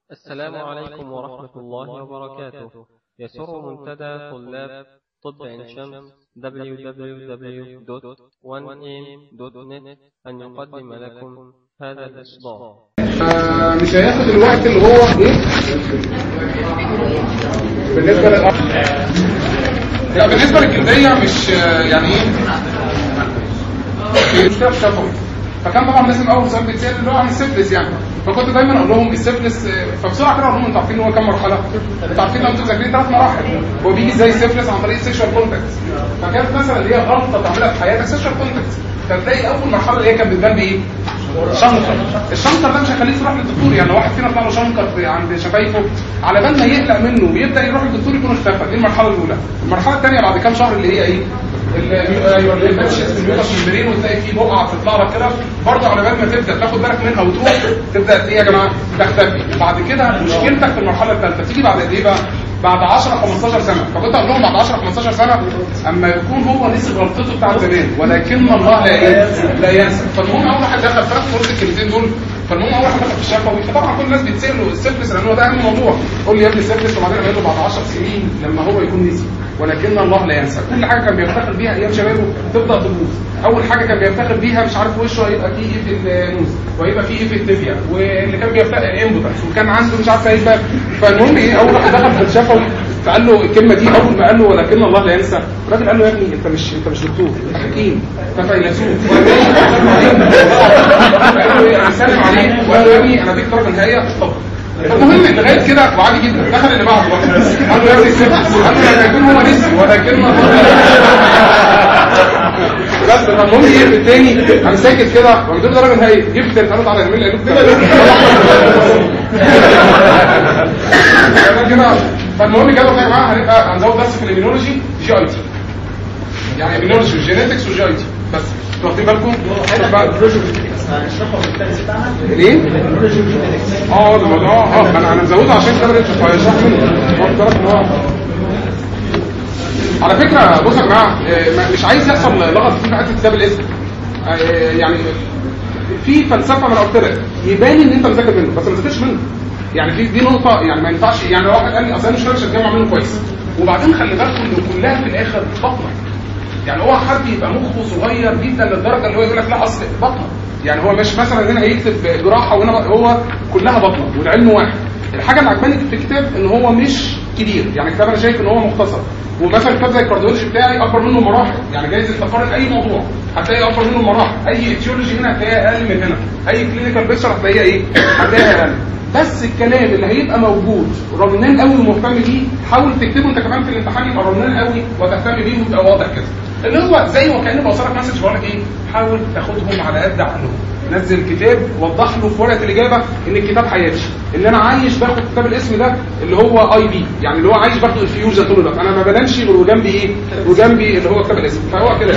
السلام عليكم ورحمة الله وبركاته يسر منتدى طلاب طب عين شمس www.1am.net أن يقدم لكم هذا الإصدار آه، مش هياخد الوقت اللي هو ايه بالنسبه لل لا بالنسبه للجلديه مش آه، يعني ايه مش كده شفوي فكان طبعا لازم اول سؤال بيتسال اللي هو عن السيفلس يعني فكنت دايما اقول لهم السيفلس آه، فبسرعه كده اقول لهم انتوا عارفين هو كام مرحله؟ انتوا عارفين لو انتوا ذاكرين ثلاث مراحل هو بيجي زي السيفلس عن طريق السيكشوال كونتاكت فكانت مثلا اللي هي غلطه تعملها في حياتك سيكشوال كونتاكت فتلاقي اول مرحله اللي هي كانت بتبان بايه؟ شنكر الشنكر ده مش هيخليك تروح للدكتور يعني لو واحد فينا طلع له شنكر في- عند شفايفه على بال ما يقلق منه ويبدا يروح للدكتور يكون اختفى دي المرحله الاولى المرحله الثانيه بعد كام شهر اللي هي ايه الميوكاس وتلاقي فيه بقعه بتطلع لك كده برضه على بال ما تبدا تاخد بالك منها وتروح تبدا ايه يا جماعه تختفي بعد كده مشكلتك في المرحله الثالثه تيجي بعد قد ايه بقى بعد 10 15 سنه فكنت اقول لهم بعد 10 15 سنه اما يكون هو نسي غلطته بتاعت زمان ولكن الله لا ينسى لا ينسى فالمهم اول واحد دخل فرق فرصه الكلمتين دول فالمهم اول واحد دخل في الشفوي فطبعا كل الناس بتسال له السيفلس لان هو ده اهم موضوع قول لي يا ابني السيفلس وبعدين قال له بعد 10 سنين لما هو يكون نسي ولكن الله لا ينسى كل حاجه كان بيفتخر بيها ايام شبابه تبدا تبوظ اول حاجه كان بيفتخر بيها مش عارف وشه هيبقى فيه ايه في النوز وهيبقى فيه ايه في التبيا واللي كان بيفتخر امبوتنس وكان عنده مش عارف ايه بقى فالمهم ايه اول واحد دخل في الشفوي فقال له الكلمه دي اول ما قال له ولكن الله لا ينسى الراجل قال له يا ابني انت مش انت مش دكتور انت حكيم انت فيلسوف قال له ايه انا سالم عليه وقال له يا ابني انا اديك درجه نهائيه في الطب فالمهم لغايه كده وعادي جدا دخل اللي بعده بقى قال له يا ابني السبت قال له لا يكون هو نسي ولكن بس فالمهم ايه التاني انا ساكت كده ومدير درجه نهائيه جبت الثلاث على يمين لقيته كده كده فالمهم كده يا جماعه هنبقى هنزود بس في الاميونولوجي جي اي تي يعني اميونولوجي وجينيتكس وجي اي تي بس انتوا واخدين بالكم ليه؟ اه ده موضوع اه ما انا انا مزوده عشان كده انت فيشرح منه واخد بالك ان هو على فكره بصوا يا جماعه آه، ما- مش عايز يحصل لغط في حته كتاب الاسم آه، يعني في فلسفه من قلت لك يبان ان انت مذاكر منه بس ما ذاكرش منه يعني في دي نقطه يعني ما ينفعش يعني لو واحد قال لي اصل انا مش فاهم مش هتجمع منه كويس وبعدين خلي بالكم ان كلها في الاخر بطنه يعني هو حد يبقى مخه صغير جدا للدرجه اللي هو يقول لك لا اصل بطنه يعني هو مش مثلا هنا هيكتب جراحه وهنا هو كلها بطنه والعلم واحد الحاجه اللي عجباني في الكتاب ان هو مش كبير يعني الكتاب انا شايف ان هو مختصر ومثلا كتاب زي الكارديولوجي بتاعي اكبر منه مراحل يعني جايز انت تقارن اي موضوع هتلاقي اكبر منه مراحل اي اتيولوجي هنا هتلاقيها اقل من هنا اي كلينيكال بيكتشر هتلاقيها ايه هتلاقيها اقل بس الكلام اللي هيبقى موجود رنان قوي ومهتم بيه حاول تكتبه انت كمان في الامتحان يبقى رنان قوي وتهتم بيه ويبقى واضح كده اللي هو زي وكانه بوصلك مسج بقول لك ايه حاول تاخدهم على قد عقلهم نزل كتاب وضح له في ورقه الاجابه ان الكتاب حياتي ان انا عايش باخد كتاب الاسم ده اللي هو اي بي يعني اللي هو عايش باخد الفيوجن طول الوقت انا ما بنامش غير وجنبي ايه وجنبي اللي هو كتاب الاسم فهو كده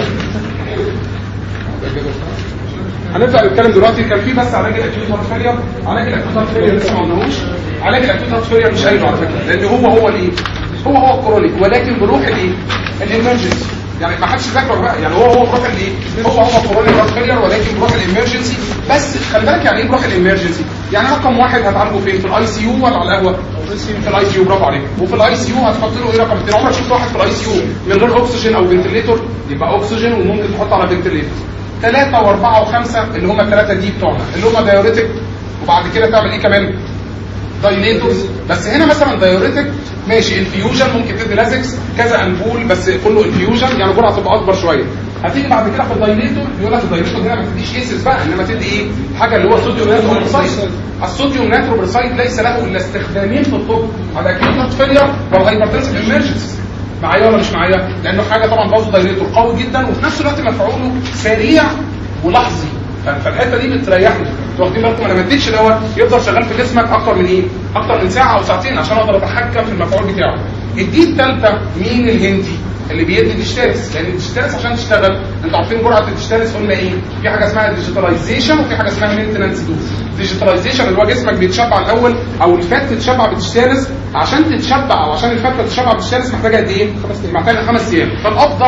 هنبدا نتكلم دلوقتي كان في بس علاج الاكيوت هارت فيلير علاج الاكيوت هارت فيلير لسه ما قلناهوش علاج الاكيوت هارت فيلير مش قايله على فكره لان هو هو الايه هو هو الكرونيك ولكن بروح الايه الامرجنسي يعني ما حدش ذاكره بقى يعني هو هو بروح الايه هو هو كرونيك هارت فيلير ولكن بروح الامرجنسي بس خلي بالك يعني ايه بروح الامرجنسي يعني رقم واحد هتعالجه فين في الاي سي يو ولا على القهوه في الاي سي يو برافو عليك وفي الاي سي يو هتحط له ايه رقم اثنين عمرك شفت واحد في الاي سي يو من غير اكسجين او فنتليتور يبقى اكسجين وممكن تحط على فنتليتور ثلاثة وأربعة وخمسة اللي هم الثلاثة دي بتوعنا اللي هم دايوريتك وبعد كده تعمل إيه كمان؟ دايليتورز بس هنا مثلا دايوريتك ماشي انفيوجن ممكن تدي لازكس كذا انبول بس كله انفيوجن يعني جرعه تبقى اكبر شويه هتيجي بعد كده في الدايليتور يقول لك الدايليتور هنا ما تديش ايسس بقى انما تدي ايه حاجه اللي هو صوديوم ناتروبرسايد الصوديوم ناتروبرسايد ليس له الا استخدامين في الطب على اكيوت فيلير والهايبرتنسيف امرجنسي معايا ولا مش معايا لانه حاجه طبعا برضه دايليتور قوي جدا وفي نفس الوقت مفعوله سريع ولحظي ف- فالحته دي بتريحني انتوا واخدين بالكم انا ما اديتش دواء يفضل شغال في جسمك اكتر من ايه؟ اكتر من ساعه او ساعتين عشان اقدر اتحكم في المفعول بتاعه. الدي الثالثه مين الهندي؟ اللي بيدي ديجيتالس لان الديجيتالس عشان تشتغل انتوا عارفين جرعه الديجيتالس قلنا ايه؟ في حاجه اسمها ديجيتاليزيشن وفي حاجه اسمها مينتنانس دوز. ديجيتاليزيشن اللي هو جسمك بيتشبع الاول او الفات تتشبع بالديجيتالس عشان تتشبع او عشان الفات تتشبع بالديجيتالس محتاجه قد ايه؟ خمس ايام محتاجه خمس ايام فالافضل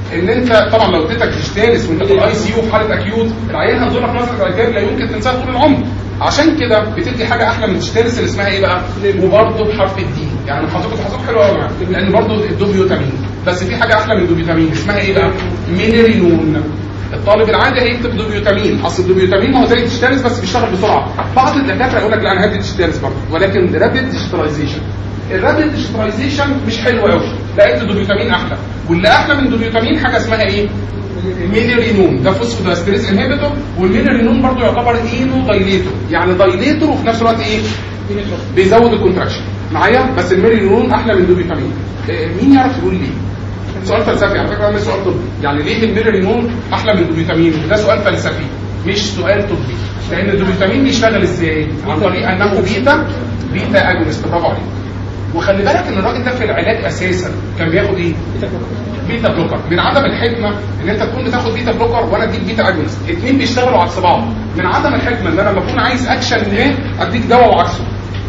ان انت طبعا لو اديتك تشتانس وانت في الاي سي يو في حاله اكيوت العيان هتزور لك نظره العجاب لا يمكن تنساها طول العمر عشان كده بتدي حاجه احلى من تشتانس اللي اسمها ايه بقى وبرضه بحرف الدي يعني حضرتك تحسب حلو قوي لان برضه الدوبيوتامين بس في حاجه احلى من الدوبيوتامين اسمها ايه بقى مينيرينون الطالب العادي هيكتب دوبيوتامين اصل الدوبيوتامين هو زي التشتانس بس بيشتغل بسرعه بعض الدكاتره يقول لك لا انا هدي تشتانس برضه ولكن رابيد ديجيتاليزيشن الرابيد ديجيتاليزيشن مش حلو قوي لقيت الدوبيوتامين احلى واللي احلى من الدوبيوتامين حاجه اسمها ايه مينيرينون ده فوسفودايستريز انهبيتور والمينيرينون برضه يعتبر اينو دايليتور يعني دايليتور وفي نفس الوقت ايه بيزود الكونتراكشن معايا بس المينيرينون احلى من الدوبيوتامين إيه، مين يعرف يقول ليه سؤال فلسفي على فكره مش سؤال طبي يعني ليه الميلارينون احلى من الدوبيوتامين ده سؤال فلسفي مش سؤال طبي لان الدوبيوتامين بيشتغل ازاي عن طريق انه بيتا بيتا اجونست برافو عليك وخلي بالك ان الراجل ده في العلاج اساسا كان بياخد ايه بيتا بلوكر من عدم الحكمه ان انت تكون بتاخد بيتا بلوكر وانا اديك بيتا اجونست الاثنين بيشتغلوا عكس بعض من عدم الحكمه ان انا لما اكون عايز اكشن ما اديك دواء وعكسه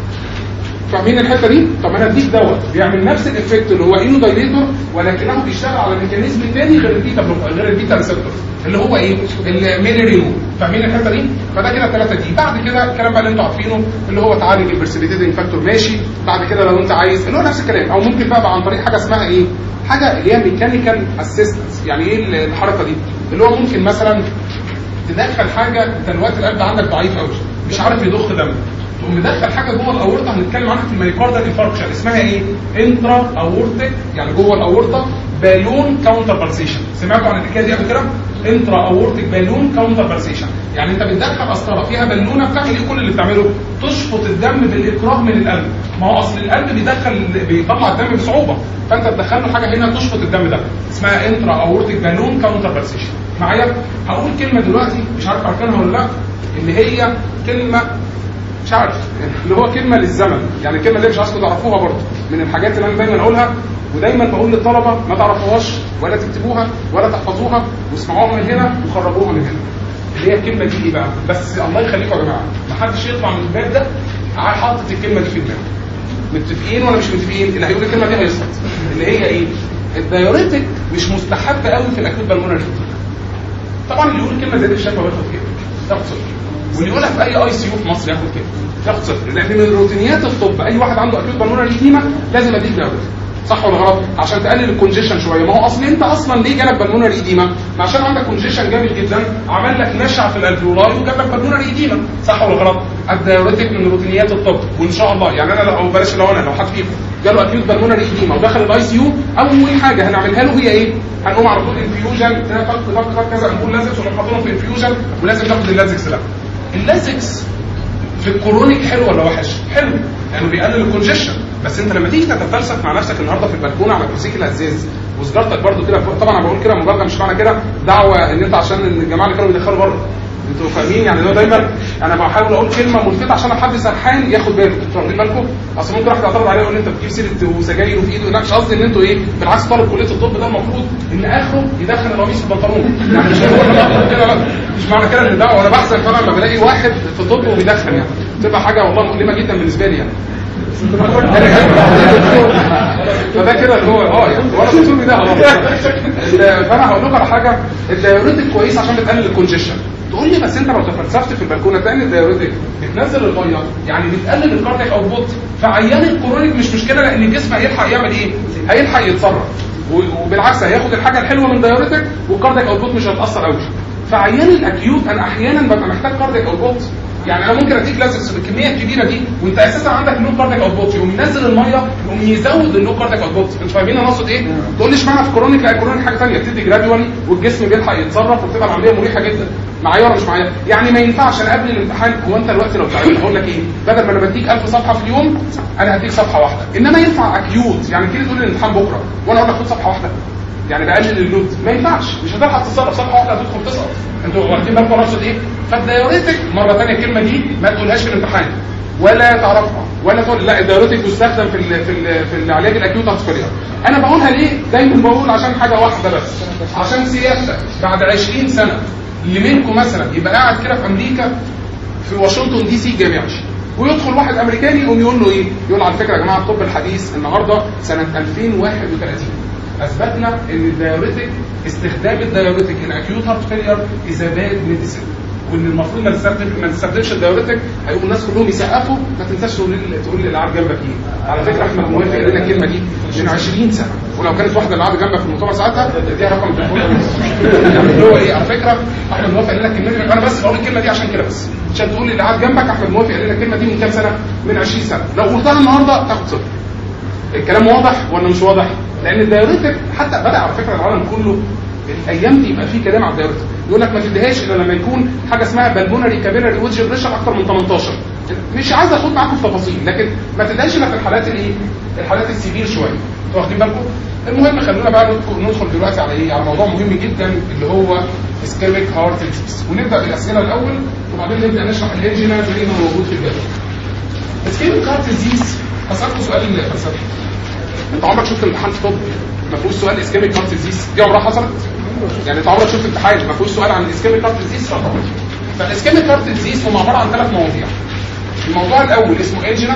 فاهمين الحته دي؟ طب انا اديك دواء بيعمل نفس الافكت اللي هو انو دايليتور ولكنه بيشتغل على ميكانيزم تاني غير البيتا بلوكر غير البيتا ريسبتور اللي هو ايه؟ الميليرينو فاهمين الحته دي؟ فده كده الثلاثه دي بعد كده الكلام بقى اللي انتوا عارفينه اللي هو تعالج البرسبيتيتنج فاكتور ماشي بعد كده لو انت عايز اللي هو نفس الكلام او ممكن بقى, بقى عن طريق حاجه اسمها ايه؟ حاجه اللي هي ميكانيكال اسيستنس يعني ايه الحركه دي؟ اللي هو ممكن مثلا تدخل حاجه انت دلوقتي القلب عندك ضعيف قوي مش عارف يضخ دم تقوم مدخل حاجه جوه الاورطه هنتكلم عنها في الميوكاردال انفاركشن اسمها ايه؟ انترا اورتيك يعني جوه الاورطه بالون كاونتر بالسيشن سمعتوا عن الحكايه دي قبل كده؟ انترا اورتيك بالون كاونتر بالسيشن يعني انت بتدخل قسطره فيها بالونه بتعمل ايه كل اللي بتعمله؟ تشفط الدم بالاكراه من القلب ما هو اصل القلب بيدخل بيطلع الدم بصعوبه فانت تدخل له حاجه هنا تشفط الدم ده اسمها انترا اورتيك بالون كاونتر بالسيشن معايا؟ هقول كلمه دلوقتي مش عارف عارفينها ولا لا اللي هي كلمه مش عارف اللي هو كلمه للزمن يعني الكلمه اللي مش عايزكم تعرفوها برضه من الحاجات اللي انا دايما اقولها ودايما بقول للطلبه ما تعرفوهاش ولا تكتبوها ولا تحفظوها واسمعوها من هنا وخرجوها من هنا اللي هي الكلمه دي ايه بقى بس الله يخليكم يا جماعه ما حدش يطلع من الباب ده حاطط الكلمه دي في دماغه متفقين ولا مش متفقين اللي هيقول الكلمه دي هيسقط اللي هي ايه الدايوريتك مش مستحب قوي في الاكيوت بالمونري طبعا اللي يقول كلمه زي دي في الشفا وياخد كده تاخد صفر واللي يقولها في اي اي سي يو في مصر ياخد كده ياخد صفر لان من روتينيات الطب اي واحد عنده اكيوت بالمونري ايديما لازم اديك دواء صح ولا غلط عشان تقلل الكونجيشن شويه ما هو اصل انت اصلا ليه جالك بالمونري ايديما ما عشان عندك كونجيشن جامد جدا عمل لك نشع في الالفيولاي وجاب لك بالمونري ايديما صح ولا غلط الدايوريتك من روتينيات الطب وان شاء الله يعني انا لو بلاش لو انا لو حد فيكم جاله اكيوت بالمونري ايديما ودخل الاي سي يو اول حاجه هنعملها له هي ايه هنقوم على طول انفيوجن فك فك فك كذا نقول لازكس ونروح حاطينه في انفيوجن ولازم ناخد اللازكس ده اللازكس في الكورونيك حلو ولا وحش؟ حلو لانه يعني بيقلل الكونجيشن بس انت لما تيجي تتفلسف مع نفسك النهارده في البلكونه على كرسيك الهزاز وسجارتك برضو كده طبعا انا بقول كده مبالغه مش معنى كده دعوه ان انت عشان الجماعه اللي كانوا بيدخلوا بره انتوا فاهمين يعني هو دايما انا بحاول اقول كلمه ملفته عشان حد سرحان ياخد باله انتوا واخدين بالكم اصل ممكن واحد يعترض عليه يقول انت بتجيب سيره وسجاير وفي ايده لا مش قصدي ان انتوا ايه بالعكس طالب كليه الطب ده المفروض ان اخره يدخل القميص في البنطلون يعني مش هو كده مش معنى كده ان ده وانا بحزن فانا لما بلاقي واحد في الطب وبيدخن يعني تبقى حاجه والله مؤلمه جدا بالنسبه لي يعني فده كده اللي هو اه يعني وانا دكتور ده فانا هقول لكم على حاجه الدايوريتك كويس عشان بتقلل الكونجيشن تقول لي بس انت لو تفلسفت في البلكونه تاني الدايوريتك بتنزل الميه يعني بتقلل الكاردياك اوتبوت فعيان الكرونيك مش مشكله لان الجسم هيلحق يعمل ايه؟ هيلحق يتصرف وبالعكس هياخد الحاجه الحلوه من دايوريتك والكاردياك اوتبوت مش هيتاثر قوي فعيان الاكيوت انا احيانا ببقى محتاج كاردياك اوتبوت يعني انا ممكن اديك لازكس بالكميه الكبيره دي وانت اساسا عندك لو كاردياك اوتبوت يقوم ينزل الميه يقوم يزود اللو كاردياك اوتبوت انتوا فاهمين انا اقصد ايه؟ تقول لي اشمعنى في الكرونيك لا الكرونيك حاجه ثانيه بتدي جرادوالي والجسم بيلحق يتصرف وبتبقى العمليه مريحه جدا معايا ولا مش معايا؟ يعني ما ينفعش انا قبل الامتحان هو انت دلوقتي لو تعبت هقول لك ايه؟ بدل ما انا بديك 1000 صفحه في اليوم انا هديك صفحه واحده انما ينفع اكيوت يعني تيجي تقول لي الامتحان بكره وانا اقول لك خد صفحه واحده يعني بقلل اللود ما ينفعش مش هتلحق تتصرف صفحه واحده هتدخل تسقط انتوا واخدين بالكم انا اقصد ايه؟ فالدايوريتك مره ثانيه الكلمه دي ما تقولهاش في الامتحان ولا تعرفها ولا تقول لا الدايوريتك يستخدم في ال في ال في العلاج الاكيوت هارت انا بقولها ليه؟ دايما بقول عشان حاجه واحده بس عشان سيادتك بعد 20 سنه اللي منكم مثلا يبقى قاعد كده في امريكا في واشنطن دي سي جامعي ويدخل واحد امريكاني يقوم يقول له ايه؟ يقول على فكره يا جماعه الطب الحديث النهارده سنه 2031 اثبتنا ان الدايوريتك استخدام الدايوريتك ان اكيوت هارت فيلير از باد ميديسن وان المفروض ما تستخدم ما تستخدمش الدايوريتك هيقول الناس كلهم يسقفوا ما تنساش تقول لي تقول لي اللي قاعد جنبك ايه على فكره احمد موافق قال لنا الكلمه دي من 20 سنه ولو كانت واحده اللي قاعده جنبك في المؤتمر ساعتها اديها رقم تليفون يعني اللي هو ايه على فكره احمد موافق قال لنا الكلمه دي انا بس بقول الكلمه دي عشان كده بس عشان تقول لي اللي قاعد جنبك احمد موافق قال لنا الكلمه دي من كام سنه من 20 سنه لو قلتها النهارده تاخد صفر الكلام واضح ولا مش واضح لان الدايوريتك حتى بدا على فكره العالم كله الايام دي يبقى في كلام على الدايوريتك يقول لك ما تديهاش الا لما يكون حاجه اسمها بالبونري كابيلاري ويدج بريشر اكتر من 18 مش عايز اخد معاكم في تفاصيل لكن ما تديهاش الا في الحالات الايه الحالات السيفير شويه انتوا واخدين بالكم المهم خلونا بقى ندخل- ندخل دلوقتي على ايه على موضوع مهم جدا اللي هو اسكيميك هارت ديزيز ونبدا بالاسئله الاول وبعدين نبدا نشرح الانجينا زي ما موجود في الجدول اسكيميك هارت ديزيز هسالكم سؤال فلسفي انت عمرك شفت امتحان في طب ما فيهوش سؤال اسكيميك هارت ديزيز دي عمرها حصلت يعني انت عمرك شفت امتحان ما فيهوش سؤال عن الاسكيميك هارت ديزيز طبعا فالاسكيميك هارت ديزيز هم عباره عن ثلاث مواضيع الموضوع الاول اسمه انجينا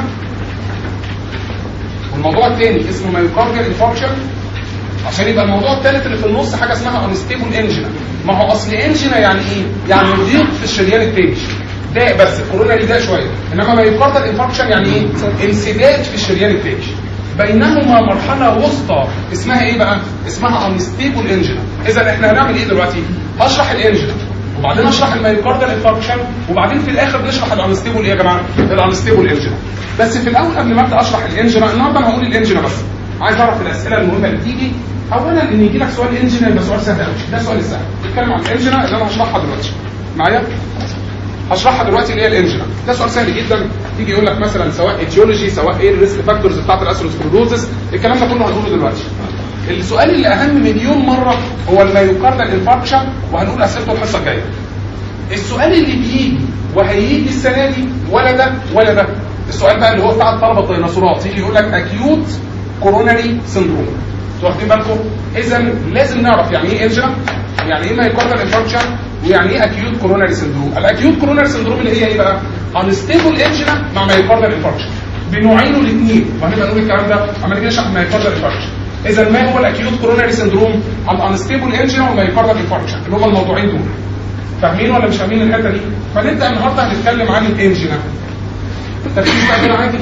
والموضوع الثاني اسمه مايوكارديال انفاركشن عشان يبقى الموضوع الثالث اللي في النص حاجه اسمها انستيبل انجينا ما هو اصل انجينا يعني ايه يعني ضيق في الشريان التاني ده بس الكورونا ده شويه انما مايوكارديال انفاركشن يعني ايه انسداد في الشريان التاني بينهما مرحله وسطى اسمها ايه بقى اسمها انستيبل انجينا اذا احنا هنعمل ايه دلوقتي هشرح الانجينا وبعدين اشرح المايوكارديال انفاركشن وبعدين في الاخر نشرح الانستيبل ايه يا جماعه الانستيبل انجينا بس في الاول قبل ما ابدا اشرح الانجينا النهارده انا هقول الانجينا بس عايز اعرف الاسئله المهمه اللي تيجي اولا ان يجي لك سؤال انجينا يبقى سؤال سهل قوي ده سؤال سهل نتكلم عن الانجينا اللي انا هشرحها دلوقتي معايا هشرحها دلوقتي اللي هي الانجينا ده سؤال سهل جدا يجي يقول لك مثلا سواء ايتيولوجي سواء ايه الريسك فاكتورز بتاعت الاسروسكلروزس الكلام ده كله هنقوله دلوقتي السؤال اللي اهم مليون مره هو المايوكاردال انفاركشن وهنقول اسئلته الحصه الجايه السؤال اللي بيجي وهيجي السنه دي ولا ده ولا ده السؤال بقى اللي هو بتاع الطلبه الديناصورات يجي يقول لك اكيوت كوروناري سندروم انتوا واخدين بالكم اذا لازم نعرف يعني ايه انجنا يعني ايه مايوكاردال انفاركشن ويعني ايه اكيوت كوروناري سندروم الاكيوت كوروناري سندروم اللي هي ايه بقى انستيبل انجنا مع مايوكاردال انفاركشن بنوعينه الاثنين وهنبقى نقول الكلام ده اما نيجي نشرح المايوكاردال انفاركشن اذا ما هو الاكيوت كوروناري سندروم الانستيبل انجنا والمايوكاردال انفاركشن اللي هما الموضوعين دول فاهمين ولا مش فاهمين الحته دي فنبدا النهارده هنتكلم عن الانجينا التركيز بقى كده عادي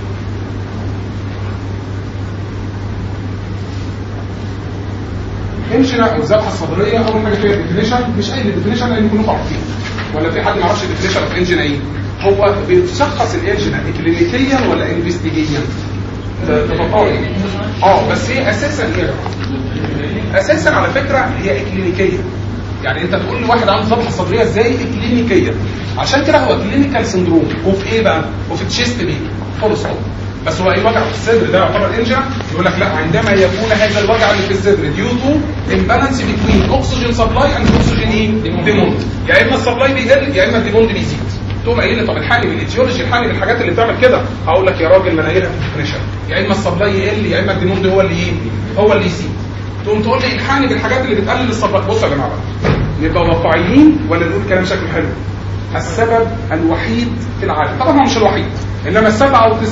انجينا او الذبحه الصدريه اول حاجه فيها ديفينيشن مش اي ديفينيشن لان كلكم عارفين ولا في حد ما يعرفش الديفينيشن اوف انجينا ايه هو بيشخص الانجينا كلينيكيا ولا انفستيجيا تفضلي اه بس هي اساسا ايه يا جماعه اساسا على فكره هي اكلينيكيه يعني انت تقول لي واحد عنده ذبحه صدريه ازاي اكلينيكيه عشان كده هو كلينيكال سندروم وفي ايه بقى وفي تشيست بي فول ستوب بس هو اي وجع في الصدر ده يعتبر انجا يقول لك لا عندما يكون هذا الوجع اللي في الصدر ديو تو امبالانس بين اوكسجين سبلاي اند اوكسجين ايه ديموند يا اما السبلاي بيقل يا اما الديموند بيزيد تقوم قايل لي طب الحقني بالايتيولوجي الحقني بالحاجات اللي بتعمل كده هقول لك يا راجل ما انا قايلها في الديفينيشن يا اما السبلاي يقل يا اما الديموند هو اللي ايه هو اللي يزيد تقوم تقول لي الحقني بالحاجات اللي بتقلل السبلاي بصوا يا جماعه بقى نبقى واقعيين ولا نقول كلام شكله حلو السبب الوحيد في العالم طبعا هو مش الوحيد انما 97%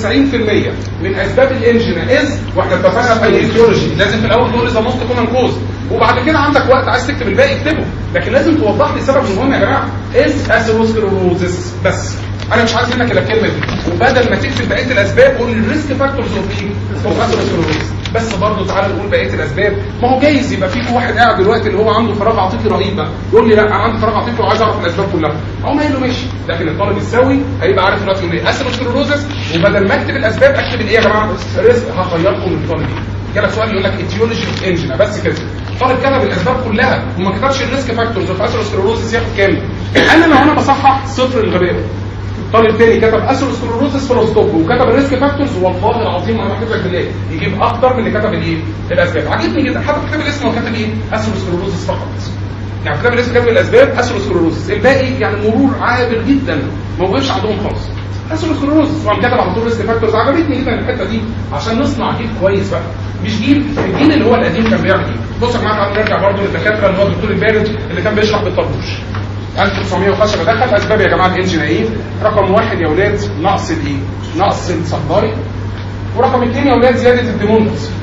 من اسباب الانجينا از واحنا اتفقنا في الايديولوجي لازم في الاول تقول اذا موست كومن كوز وبعد كده عندك وقت عايز تكتب الباقي اكتبه لكن لازم توضح لي سبب مهم يا جماعه از اثيروسكلروزس بس انا مش عايز منك الا الكلمه دي وبدل ما تكتب بقيه الاسباب قول لي الريسك فاكتورز اوف ايه اوف اثيروسكلروزس بس برضه تعالى نقول بقيه الاسباب ما هو جايز يبقى في واحد قاعد دلوقتي اللي هو عنده فراغ عاطفي رهيب بقى يقول لي لا انا عندي فراغ عاطفي وعايز اعرف الاسباب كلها اقوم قايل له ماشي لكن الطالب السوي هيبقى عارف دلوقتي يقول لي اثيروسكلروزس وبدل ما اكتب الاسباب اكتب الايه يا جماعه الريسك هخيركم من الطالب دي جالك سؤال يقول لك ايتيولوجي اوف انجينا بس كده طالب كتب الاسباب كلها وما كتبش الريسك فاكتورز اوف اثيروسكلروزس ياخد كام انا لو انا بصحح صفر الغباء طالب تاني كتب اثيروسكلروزس فلوستوب وكتب الريسك فاكتورز والله العظيم انا بحب لك بالله يجيب اكتر من اللي كتب الايه الاسباب عجبني جدا حتى كتاب الاسم هو كتب ايه اثيروسكلروزس فقط يعني كتاب الاسم كتب الاسباب اثيروسكلروزس الباقي يعني مرور عابر جدا ما وقفش عندهم خالص اثيروسكلروزس وقام كتب على طول ريسك فاكتورز عجبتني جدا الحته دي عشان نصنع جيل كويس بقى مش جيل الجيل اللي هو القديم كان بيعمل ايه بص يا جماعه تعالوا نرجع برضه للدكاتره اللي هو الدكتور البارد اللي كان بيشرح بالطربوش 1910 دخل اسباب يا جماعه الانجن ايه رقم واحد يا اولاد نقص الايه نقص الصداري ورقم اثنين يا اولاد زياده الديموند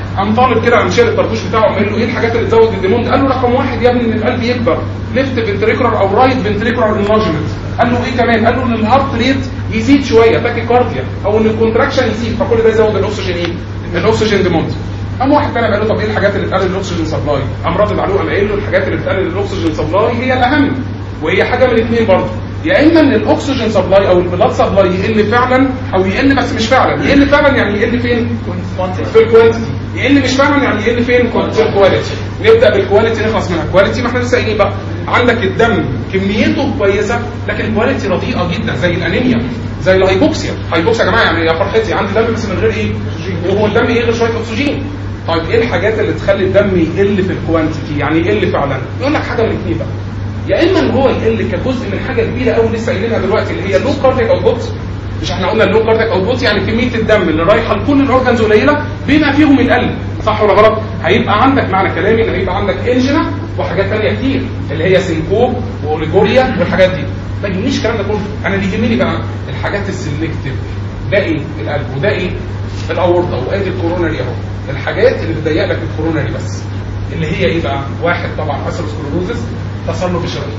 قام طالب كده قام شايل الطربوش بتاعه قام قال له ايه الحاجات اللي تزود الديموند قال له رقم واحد يا ابني ان القلب يكبر ليفت فنتريكولار او رايت فنتريكولار انلارجمنت قال له ايه كمان قال له ان الهارت ريت يزيد شويه تاكي كارديا او ان الكونتراكشن يزيد فكل ده يزود الاكسجين ايه الاكسجين ديموند قام واحد تاني قال له طب ايه الحاجات اللي بتقلل الاكسجين سبلاي قام رادد عليه قام قايل له الحاجات اللي بتقلل الاكسجين سبلاي هي الاهم وهي حاجه من الاثنين برضه يا اما ان الاكسجين سبلاي او البلاد سبلاي يقل فعلا او يقل بس مش فعلا يقل فعلا يعني يقل فين في الكوانتيتي يقل مش فعلا يعني يقل فين في الكواليتي نبدا بالكواليتي نخلص منها الكواليتي ما احنا لسه قايلين بقى عندك الدم كميته كويسه لكن الكواليتي رديئه جدا زي الانيميا زي الهايبوكسيا هايبوكسيا يا جماعه يعني يا فرحتي عندي دم بس من غير ايه وهو الدم ايه غير شويه اكسجين طيب ايه الحاجات اللي تخلي الدم يقل في الكوانتيتي يعني يقل فعلا يقول لك حاجه من الاثنين بقى يا اما ان هو يقل كجزء من حاجه كبيره قوي لسه قايلينها دلوقتي اللي هي لو كارديك اوتبوت مش احنا قلنا اللو كارديك اوتبوت يعني كميه الدم اللي رايحه لكل الاورجنز قليله بما فيهم القلب صح ولا غلط هيبقى عندك معنى كلامي ان هيبقى عندك انجنا وحاجات ثانيه كتير اللي هي سينكوب واوليجوريا والحاجات دي ما يهمنيش الكلام ده كله انا اللي يهمني بقى الحاجات السلكتيف ده ايه القلب وده ايه الاورطه وادي الكوروناري اهو الحاجات اللي بتضيق لك الكوروناري بس اللي هي ايه بقى واحد طبعا اثيروسكلروزس تصلب الشرايين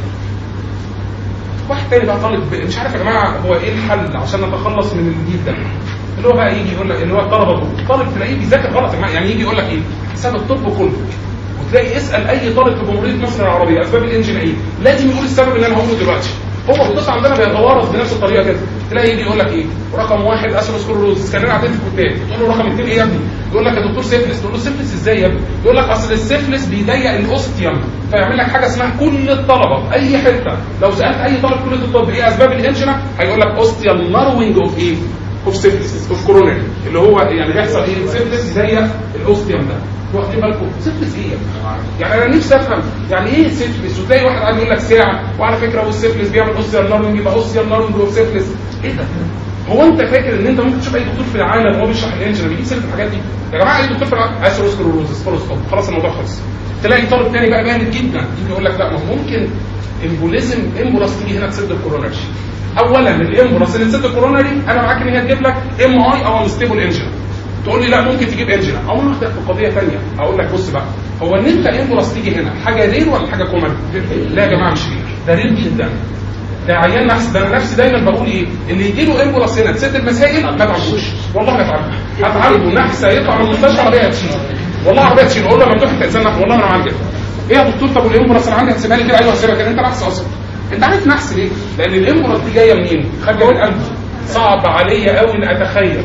واحد تاني بقى طالب مش عارف يا جماعه هو ايه الحل عشان نتخلص من الجديد ده اللي هو بقى يجي يقول لك اللي هو الطلبه دول طالب تلاقيه بيذاكر غلط يا جماعه يعني يجي يقول لك ايه حساب الطب كله وتلاقي اسال اي طالب في جمهوريه مصر العربيه اسباب الانجن ايه لازم يقول السبب اللي انا هقوله دلوقتي هو القص عندنا بيتوارث بنفس الطريقه كده تلاقي يجي يقول لك ايه رقم واحد اثيروسكلروزس كان انا عديت في الكتاب تقول له رقم اثنين ايه يا ابني يقول لك يا دكتور سيفلس تقول له سيفلس ازاي يا ابني يقول لك اصل السيفلس بيضيق الاوستيوم فيعمل لك حاجه اسمها كل الطلبه في اي حته لو سالت اي طالب كليه الطب ايه اسباب الانجنا هيقول لك اوستيوم ناروينج اوف ايه اوف سيفلس اوف كورونري اللي هو يعني بيحصل ايه سيفلس يضيق الاوستيوم ده واخدين بالكم سيفلس ايه يعني انا نفسي افهم يعني ايه سيفلس وتلاقي واحد قاعد يقول لك ساعه وعلى فكره والسيفلس بيعمل اوستيوم ناروينج يبقى اوستيوم ناروينج اوف سيفلس ايه ده هو انت فاكر ان انت ممكن تشوف اي دكتور في العالم وهو بيشرح الانجن بيجيب سيره الحاجات دي يا جماعه اي دكتور في العالم اثيروسكلروزس فول ستوب خلاص الموضوع خلص تلاقي طالب تاني بقى بارد جدا يجي يقول لك لا ما هو ممكن امبوليزم امبولاس تيجي هنا تسد الكورونري اولا الامبولاس اللي تسد الكورونري انا معاك ان هي تجيب لك ام اي او انستيبل انجن تقول لي لا ممكن تجيب انجن اقول لك في قضيه ثانيه اقول لك بص بقى هو ان انت امبولاس تيجي هنا حاجه رير ولا حاجه كومن لا يا جماعه مش رير ده رير جدا ده عيان نفس ده انا نفسي دايما بقول ايه اللي يجي له امبولاس هنا تسد المسائل ما تعالجوش والله ما تعالجه هتعالجه نحس هيطلع من المستشفى عربيه هتشيل والله عربيه تشيل اقول له مفتوح التأذان والله انا عالجك ايه يا دكتور طب والامبولاس اللي عندي هتسيبها لي كده ايوه هسيبها كده انت نحس اصلا انت عارف نحس ليه؟ لان الامبولاس دي جايه منين؟ خارجه من قلبي صعب عليا قوي ان اتخيل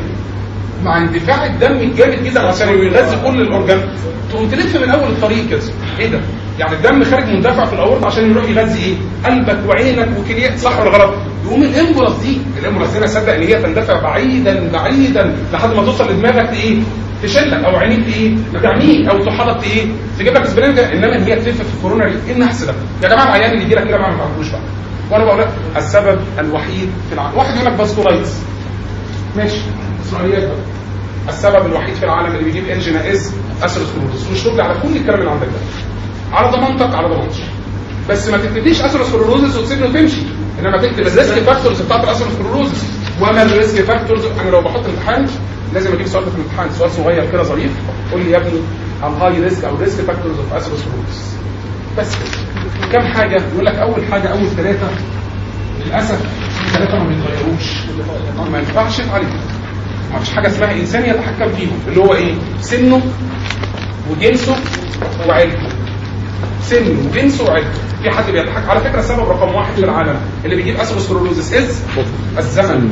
مع اندفاع الدم الجامد جدا عشان يغذي كل الاورجان تقوم تلف من اول الطريق كده ايه ده؟ يعني الدم خارج مندفع في الاورط عشان يروح يغذي ايه؟ قلبك وعينك وكليتك صح ولا غلط؟ يقوم الامبولاس دي الامبولاس دي انا اصدق ان هي تندفع بعيدا بعيدا لحد ما توصل لدماغك ايه؟ تشلك او عينيك ايه؟ تعميك او تحرك ايه؟ تجيب لك اسبرين ده انما ان هي تلف في الكوروناري ايه النحس ده؟ يا جماعه العيان اللي يجي لك كده ما تعرفوش بقى وانا بقول لك السبب الوحيد في العالم واحد يقول لك باسكولايتس ماشي اسرائيليات بقى السبب الوحيد في العالم اللي بيجيب انجينا از اثيروسكلروزس واشرب لي على كل الكلام اللي عندك ده على ضمانتك على ضمانتي بس ما تكتبليش اثيروسكلروزس وتسيبني وتمشي انما تكتب الريسك فاكتورز بتاعت الاثيروسكلروزس وما الريسك فاكتورز انا لو بحط امتحان لازم اجيب سؤال في الامتحان سؤال صغير كده ظريف قول لي يا ابني الهاي ريسك او ريسك فاكتورز اوف اثيروسكلروزس بس كده كم حاجه يقول لك اول حاجه اول ثلاثه للاسف الثلاثه ما بيتغيروش ما ينفعش عليهم ما فيش حاجه اسمها انسان يتحكم فيهم اللي هو ايه سنه وجنسه وعيلته سنه وجنسه وعيلته في حد بيتحكم على فكره السبب رقم واحد في العالم اللي بيجيب اثيروسكلروزس از الزمن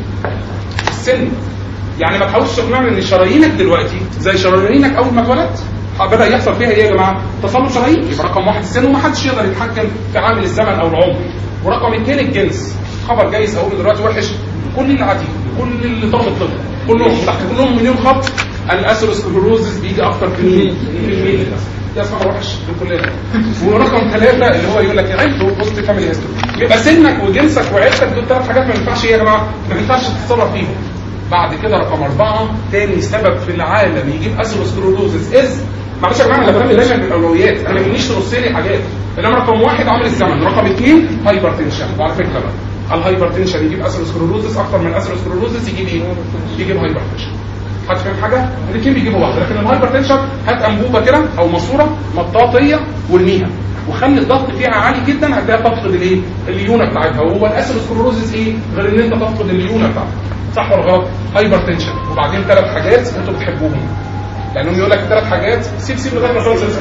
السن يعني ما تحاولش تقنعني ان شرايينك دلوقتي زي شرايينك اول ما اتولدت بدا يحصل فيها ايه يا جماعه؟ تصلب شرايين يبقى رقم واحد السن ومحدش يقدر يتحكم في عامل الزمن او العمر ورقم اثنين الجنس خبر جايز اقول دلوقتي وحش كل اللي عادي كل اللي طلب الطب كلهم تحت كلهم مليون خط الاثيروسكلروزس بيجي اكتر في مين؟ في الميل ده اسمه وحش لكلنا ورقم ثلاثه اللي هو يقول لك عيلته بوست فاميلي هيستوري يبقى سنك وجنسك وعيلتك دول ثلاث حاجات ما ينفعش ايه يا جماعه؟ ما ينفعش تتصرف فيهم بعد كده رقم اربعه تاني سبب في العالم يجيب اثيروسكلروزس از معلش يا جماعه انا بعمل لجنه بالاولويات انا ما يهمنيش ترص لي حاجات انما رقم واحد عامل الزمن رقم اثنين هايبر تنشن وعلى فكره بقى الهايبر تنشن يجيب اثيروسكلروزس اكتر من اثيروسكلروزس يجيب ايه؟ يجيب هايبر تنشن حد فاهم حاجه الاثنين بيجيبوا بعض لكن الهايبر تنشن هات انبوبه كده او ماسوره مطاطيه وارميها وخلي الضغط فيها عالي جدا هتلاقيها تفقد الايه الليونه بتاعتها وهو الاسيروسكلوروزيس ايه غير ان انت تفقد الليونه بتاعتها صح ولا غلط هايبر تنشن وبعدين ثلاث حاجات انتوا بتحبوهم لانهم يقول لك ثلاث حاجات سيب سيب لغايه ما خلص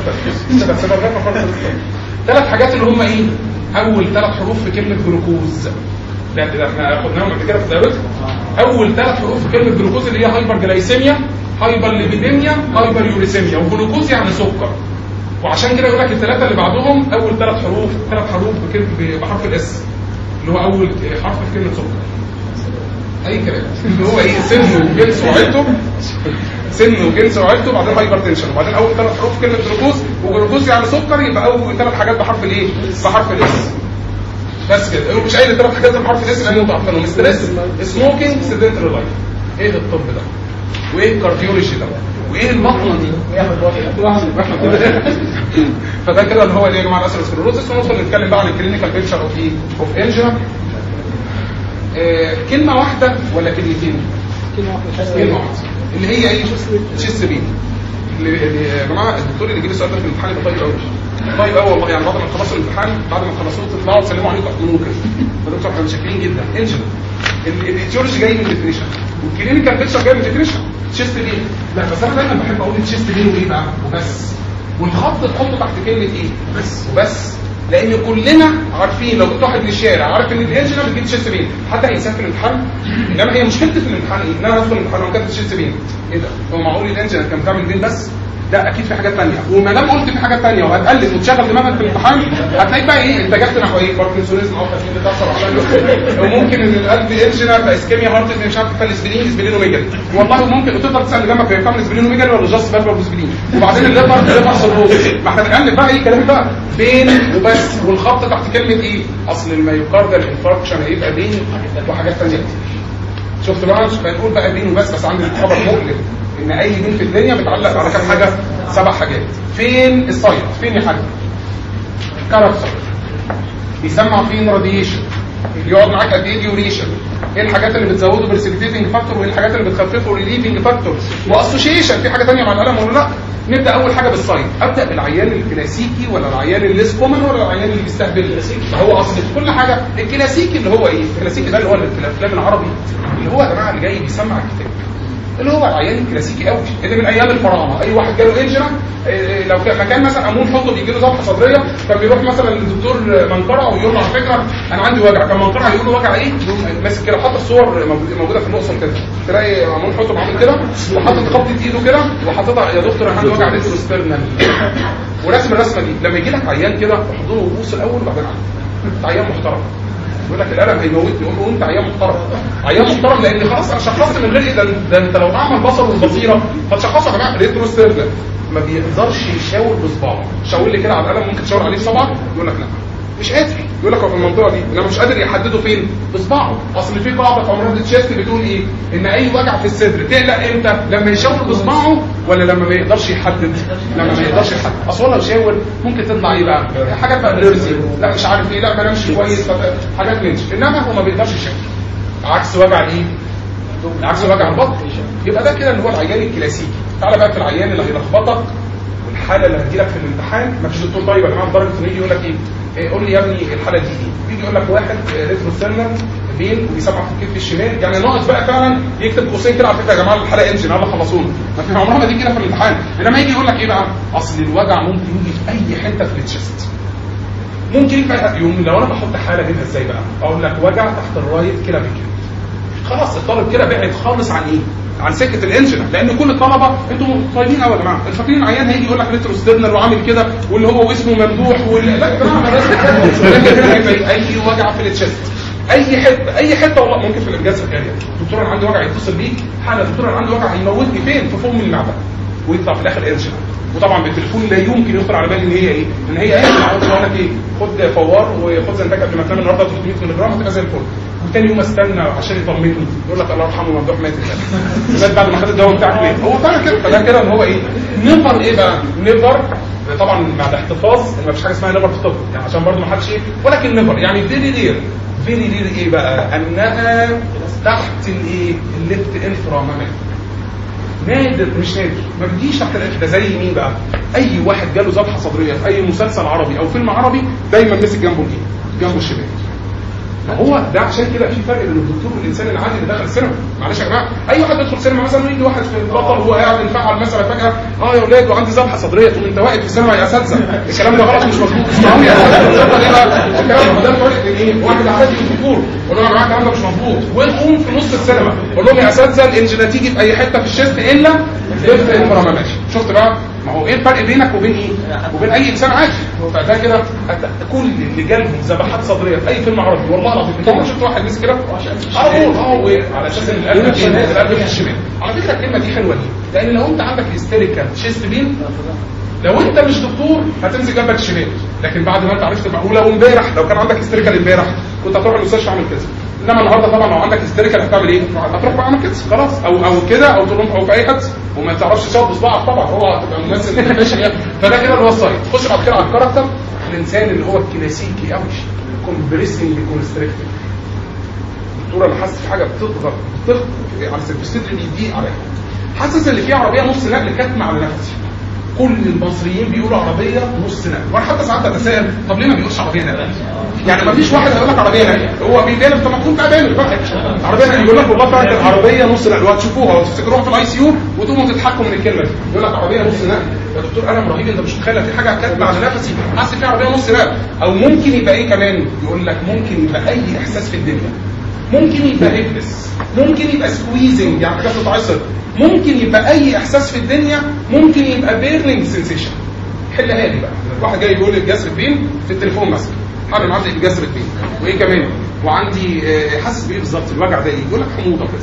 ثلاث حاجات اللي هم ايه اول ثلاث حروف في كلمه جلوكوز ده ده احنا خدناهم قبل كده في الدايركت اول ثلاث حروف في كلمه جلوكوز اللي هي هايبر جلايسيميا هايبر ليبيديميا هايبر يوريسيميا وجلوكوز يعني سكر وعشان كده يقول لك الثلاثه اللي بعدهم اول ثلاث حروف ثلاث حروف بكلمه بحرف الاس اللي هو اول حرف في كلمه سكر اي كلام اللي هو ايه سن وجنس وعيلته سن وجنس وعيلته وبعدين هايبر تنشن وبعدين اول ثلاث حروف كلمه جلوكوز وجلوكوز يعني سكر يبقى اول ثلاث حاجات بحرف الايه بحرف الاس بس كده هو مش قايل ثلاث حاجات بحرف الاس لان انتوا عارفينهم ستريس سموكينج سيدنتري لايف ايه الطب ده وايه الكارديولوجي ده وايه البطنه دي فده كده اللي هو ايه يا جماعه الاسيروسكلروزس وندخل نتكلم بقى عن الكلينيكال بيكتشر اوف ايه اوف انجنا كلمه واحده ولا كلمتين كلمة واحدة كلمه واحده اللي هي ايه تشيست بين اللي اللي- يا جماعه الدكتور اللي يجي لي السؤال ده في الامتحان يبقى طيب قوي طيب قوي والله يعني بعد ما تخلصوا الامتحان بعد ما تخلصوه تطلعوا تسلموا عليكم تحضنوه كده يا دكتور احنا متشكرين جدا انجن الايتيولوجي جاي من ديفينيشن والكلينيكال بيكتشر جاي من ديفينيشن تشيست بين لا بس انا دايما بحب اقول تشيست بين وايه بقى وبس والخط تحطه تحت كلمه ايه بس وبس لان كلنا عارفين لو جبت واحد من الشارع عارف ان الانجن بتجيب تشيست بين حتى الانسان في الامتحان انما هي مشكلتي في الامتحان ايه؟ ان انا ادخل الامتحان وكاتب تشيست بين ايه ده؟ هو معقول الانجن كان بتعمل بين بس؟ لا اكيد في حاجات ثانيه وما دام قلت في حاجات ثانيه وهتقلب وتشغل دماغك في الامتحان هتلاقي بقى ايه اتجهت نحو ايه باركنسونيزم او تسميه بتاثر على وممكن ان القلب انجن يبقى اسكيميا هارت مش عارف تخلي سبلين سبلينوميجالي والله ممكن وتقدر تسال جنبك هي بتعمل سبلينوميجالي ولا جاست فالفر سبلين وبعدين الليفر الليفر سيروز ما احنا بنقلب بقى ايه كلام بقى بين وبس والخط تحت كلمه ايه اصل الميوكاردال انفاركشن هيبقى بين وحاجات ثانيه كتير شفت بقى مش بنقول بقى بين وبس بس عندي خبر مؤلم ان اي بين في الدنيا بتعلق على كام حاجه سبع حاجات فين السايت فين يا حاج كاركتر بيسمع فين راديشن يقعد معاك قد ايه ديوريشن ايه الحاجات اللي بتزوده بريسبيتيتنج فاكتور وايه الحاجات اللي بتخففه ريليفنج فاكتور واسوشيشن في حاجه ثانيه مع الالم ولا لا نبدا اول حاجه بالسايت ابدا بالعيان الكلاسيكي ولا العيان الليس كومن ولا العيان اللي بيستهبل هو اصل في كل حاجه الكلاسيكي اللي هو ايه الكلاسيكي ده اللي هو اللي في الافلام العربي اللي هو يا جماعه اللي جاي بيسمع الكتاب اللي هو العيان الكلاسيكي قوي اللي من ايام الفراعنه اي واحد جاله انجنا إيه، لو كان مكان مثلا امون حطه بيجي له ذبحه صدريه كان بيروح مثلا للدكتور منقره ويقول له على فكره انا عندي وجع كان منقره هيقول له وجع ايه يقوم ماسك كده حاطط الصور موجود- موجوده في الاقصر كده تلاقي امون حطه عامل كده وحاطط خبطه ايده كده وحاططها يا دكتور انا عندي وجع ريتروسترنال ورسم الرسمه دي لما يجي لك عيان كده احضنه وبوس الاول وبعدين عنه انت عيان محترم يقول لك الالم هيموتني يقول له انت عيان محترم عيان محترم لان خلاص انا شخصت من غير ده, ده انت لو اعمل بصر والبصيره فتشخصه يا جماعه ريتروسترنال ما بيقدرش يشاور بصباعه شاور لي كده على القلم ممكن تشاور عليه بصبعك يقول لك لا مش قادر يقول لك هو في المنطقه دي انما مش قادر يحدده فين بصباعه اصل في قاعده في امراض التشيست بتقول ايه ان اي وجع في الصدر تقلق امتى لما يشاور بصباعه ولا لما ما يقدرش يحدد لما ما يقدرش يحدد اصل هو لو شاور ممكن تطلع ايه بقى حاجات بقى الرزي لا مش عارف ايه لا ما نامش كويس فت- حاجات من دي. انما هو ما بيقدرش يشاور عكس وجع الايه عكس وجع البطن يبقى ده كده اللي هو العيان الكلاسيكي تعالى بقى في العيان اللي هيلخبطك والحاله اللي هتجيلك في الامتحان ما فيش دكتور طيب يا جماعه لدرجه انه يجي يقول لك ايه إيه، قول لي يا ابني الحاله دي ايه يجي يقول لك واحد ريترو سيرنر بين وبيسمع في الكتف الشمال يعني ناقص بقى فعلا يكتب قوسين كده على فكره يا جماعه الحلقه انجن يلا خلصونا ما في عمرها ما تيجي كده في الامتحان انما يجي يقول لك ايه بقى اصل الوجع ممكن يجي في اي حته في التشست ممكن يجي في أي- يوم لو انا بحط حاله اجيبها ازاي بقى اقول لك وجع تحت الرايت كده بكده خلاص الطالب كده بعد خالص عن ايه؟ عن سكه الانجن لان كل الطلبه انتوا طيبين قوي يا جماعه انتوا فاكرين عيان هيجي يقول لك ريتروسترنال وعامل كده واللي هو واسمه ممدوح واللي لا يا جماعه بلاش الكلام ده. كده هيبقى إيه؟ اي وجع في التشست اي حته اي حته والله ممكن في الانجاز الخارجي دكتور انا عندي وجع يتصل بيك حاله دكتور انا عندي وجع هيموتني فين في فم المعده ويطلع في الاخر انجن وطبعا بالتليفون لا يمكن يخطر على بالي ان هي ايه؟ ان هي ايه؟ اقعد اقول لك ايه؟ خد فوار وخد زنتاج قبل ما تنام النهارده 300 مللي جرام هتبقى زي الفل. وتاني يوم استنى عشان يطمني يقول لك الله يرحمه ممدوح مات الآن. مات بعد ما خد الدواء بتاعك ليه؟ هو فعلا كده فده كده ان هو ايه؟ نيفر ايه بقى؟ نيفر طبعا مع الاحتفاظ ان مفيش حاجه اسمها نيفر في الطب يعني عشان برضه ما حدش ايه ولكن نيفر يعني فيري رير فيري رير ايه بقى؟ انها تحت الايه؟ الليفت انفرا نادر مش نادر ما بتجيش تحت الالف ده زي مين بقى اي واحد جاله ذبحه صدريه في اي مسلسل عربي او فيلم عربي دايما مسك جنبه الايه جنبه الشمال هو ده عشان كده في فرق بين الدكتور والانسان العادي اللي دخل السينما معلش يا جماعه اي واحد يدخل سينما مثلا يجي واحد في البطل وهو قاعد ينفعل مثلا فجاه اه يا اولاد وعندي ذبحه صدريه تقوم انت واقف في السينما يا اساتذه الكلام ده غلط مش مظبوط اسمعوني يا اساتذه ايه بقى الكلام ده الفرق بين ايه واحد عادي دكتور قول لهم يا جماعه الكلام ده مش مظبوط ونقوم في نص السينما قول لهم يا اساتذه الانجن هتيجي في اي حته في الشيست الا ليفت انفرا ماشي شفت بقى ما هو ايه الفرق بينك وبين ايه وبين اي انسان عادي فده كده كل اللي جالهم ذبحات صدريه في اي فيلم عربي والله العظيم انت عمرك شفت واحد مسك كده على طول اه على اساس ان القلب في القلب في الشمال على فكره الكلمه دي حلوه ليه لان لو انت عندك هيستيريكال شيست بين لو انت مش دكتور هتمسك جنبك الشمال لكن بعد ما انت عرفت معقوله وامبارح لو كان عندك هيستيريكال امبارح كنت هتروح المستشفى اعمل كده انما النهارده طبعا لو عندك هيستيريكال هتعمل ايه؟ هتروح بقى عامل كده خلاص او او كده او تقول لهم او في اي حته وما تعرفش تصاب بصباعك طبعا هو هتبقى ممثل ماشي فده كده اللي هو السايد خش بعد كده على الكاركتر الانسان اللي هو الكلاسيكي قوي كومبريسنج كونستريكتنج الدكتوره اللي حاسس في حاجه بتضغط بتضغط على الصدر بيضيق عليها حاسس ان في عربيه نص نقل كاتمه على نفسي كل المصريين بيقولوا عربيه نص نقل وانا حتى ساعات اتساءل طب ليه ما بيقولش عربيه نقل يعني ما فيش واحد هيقول لك عربيه نقل هو بيبالغ طب ما تكون بقى بالغ بقى عربيه نقل يقول لك والله فعلا عربيه نص نقل وهتشوفوها وتفتكروها في الاي سي يو وتقوموا تضحكوا من الكلمه دي يقول لك عربيه نص نقل يا دكتور انا رهيب انت مش متخيل في حاجه كاتبه على نفسي حاسس في عربيه نص نقل او ممكن يبقى ايه كمان يقول لك ممكن يبقى اي احساس في الدنيا ممكن يبقى هيبلس ممكن يبقى سكويزنج يعني حاجه تتعصر ممكن يبقى اي احساس في الدنيا ممكن يبقى بيرنينج سنسيشن حلها لي بقى واحد جاي بيقول لي الجسر فين في التليفون مثلا حابب عندي الجسر فين وايه كمان وعندي حاسس بايه بالظبط الوجع ده ايه يقول لك حموضه كده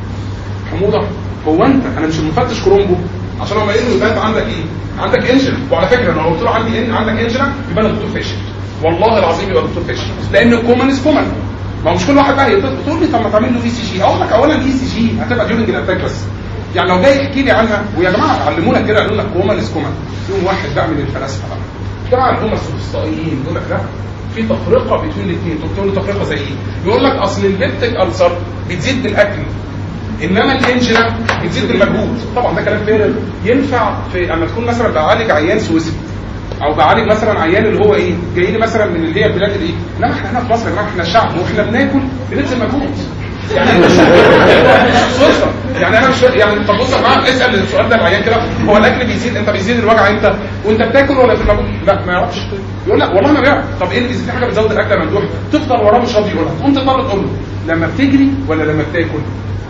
حموضه هو انت انا مش المفتش كرومبو عشان هم قالوا يبقى انت عندك ايه عندك انجن وعلى فكره لو قلت له عندي إن عندك انجن يبقى انا دكتور فاشل والله العظيم يبقى دكتور فاشل لان الكومن از كومن ما هو مش كل واحد بقى تقول لي طب ما تعمل له اي سي جي اقول لك اولا الاي سي جي هتبقى ديورنج الاتاك بس يعني لو جاي يحكي لي عنها ويا جماعه علمونا كده قالوا لك كومان از كومان يوم واحد بقى من الفلاسفه بقى جماعه اللي هم السوفسطائيين يقول لك لا في تفرقه بين الاثنين تقول له تفرقه زي ايه؟ يقول لك اصل البيبتيك السر بتزيد بالاكل انما الانجنا بتزيد بالمجهود طبعا ده كلام فارغ ينفع في اما تكون مثلا بعالج عيان سويسري او بعالج مثلا عيان اللي هو ايه جاي لي مثلا من اللي هي البلاد الايه انما احنا هنا في مصر يا جماعه احنا الشعب واحنا بناكل بنبذل مجهود يعني انت صدفه يعني انا مش يعني طب بص يا جماعه اسال السؤال ده العيان كده هو الاكل بيزيد انت بيزيد الوجع انت وانت بتاكل ولا في المجهود لا ما يعرفش يقول لك والله ما بيعرف طب ايه اللي بيزيد في حاجه بتزود الاكل ممدوح تفضل وراه مش راضي يقولها تقوم تضطر تقول له لما بتجري ولا لما بتاكل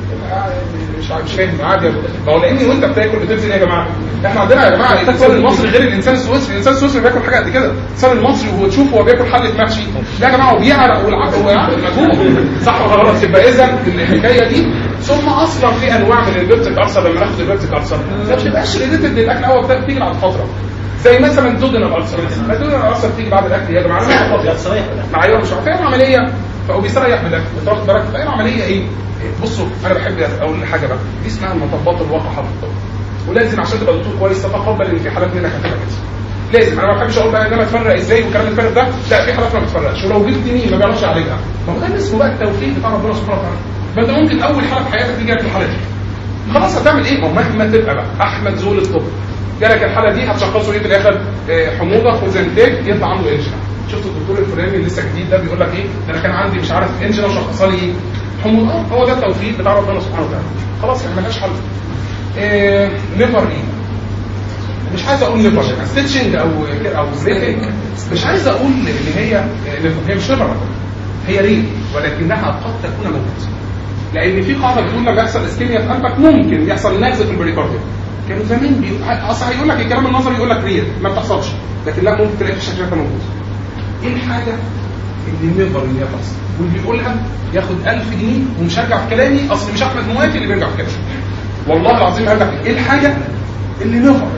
مش مش فاهم عادي ما هو لاني وانت بتاكل بتبذل ايه يا جماعه؟ احنا عندنا يا جماعه الانسان المصري غير الانسان السويسري، الانسان السويسري بياكل حاجه قد كده، الانسان المصري وهو تشوفه هو بياكل حله محشي، لا يا جماعه هو بيعرق والعقل هو يعرق مجهود صح ولا غلط؟ يبقى اذا الحكايه دي ثم اصلا في انواع من البيبتيك ارسر لما ناخد البيبتيك ارسر ما بتبقاش ريليتد للاكل هو بتيجي بعد فتره زي مثلا دودنال ارسر مثلا الدودنال ارسر بتيجي بعد الاكل يا جماعه انا مع ايوه مش عارف عمليه فهو بيستريح من الاكل بتاخد بالك فايه العمليه ايه؟ بصوا انا بحب اقول حاجه بقى دي اسمها المطبات الوقحه في الطب ولازم عشان تبقى دكتور كويس تتقبل ان في حالات منك هتبقى كده لازم انا ما بحبش اقول بقى ان انا اتفرق ازاي والكلام الفارغ ده لا في حالات ما بتفرقش ولو جبت مين ما بيعرفش يعالجها ما هو ده اسمه بقى التوفيق بتاع ربنا سبحانه وتعالى ما انت ممكن اول حاله في حياتك تيجي لك الحاله دي خلاص هتعمل ايه؟ ما هو مهما تبقى بقى احمد زول الطب جالك الحاله دي هتشخصه ايه في الاخر؟ آه حموضه خوزنتاج يطلع عنده انجنا شفت الدكتور الفلاني اللي لسه جديد ده بيقول لك ايه؟ ده انا كان عندي مش عارف انجنا وشخصها لي ايه؟ حموضه هو ده التوفيق بتاع ربنا سبحانه وتعالى خلاص يعني ملهاش حل إيه نفر ايه مش عايز اقول نفر ستيتشنج او او بريكنج مش عايز اقول ان هي نفر هي مش نفر هي ريل ولكنها قد تكون موت لان في قاعده بتقول لما يحصل اسكيميا في قلبك ممكن يحصل نغزه في البريكارديوم كانوا زمان بي... اصل هيقول لك الكلام النظري يقول لك ريل ما بتحصلش لكن لا ممكن تلاقي في شكلها موجود ايه الحاجه اللي نقدر ان هي تحصل واللي بيقولها ياخد 1000 جنيه ومشجع في كلامي اصل مش احمد موافي اللي بيرجع في كلامي والله العظيم قال لك ايه الحاجه اللي نقدر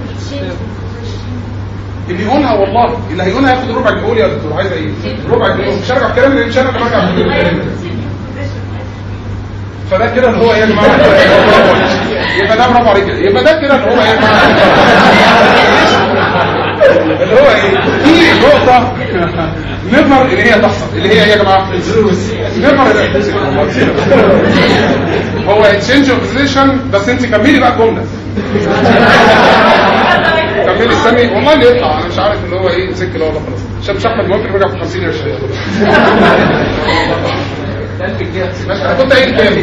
اللي يقولها والله اللي هيقولها ياخد ربع جنيه قول يا دكتور عايز ايه ربع جنيه مش هرجع في كلامي مش انا اللي برجع في كلامي فده كده اللي هو ايه يا جماعه يبقى ده برافو عليك يبقى ده كده اللي هو ايه يا جماعه اللي هو ايه في نقطه نفر اللي هي تحصل اللي هي ايه يا جماعه نفر هو اكسشينج اوف بوزيشن بس انت كملي بقى الجمله كملي استني والله اللي يطلع انا مش عارف اللي هو ايه مسك اللي هو خلاص عشان مش احمد ممكن يرجع في 50 قرش ماشي انا كنت قايل كام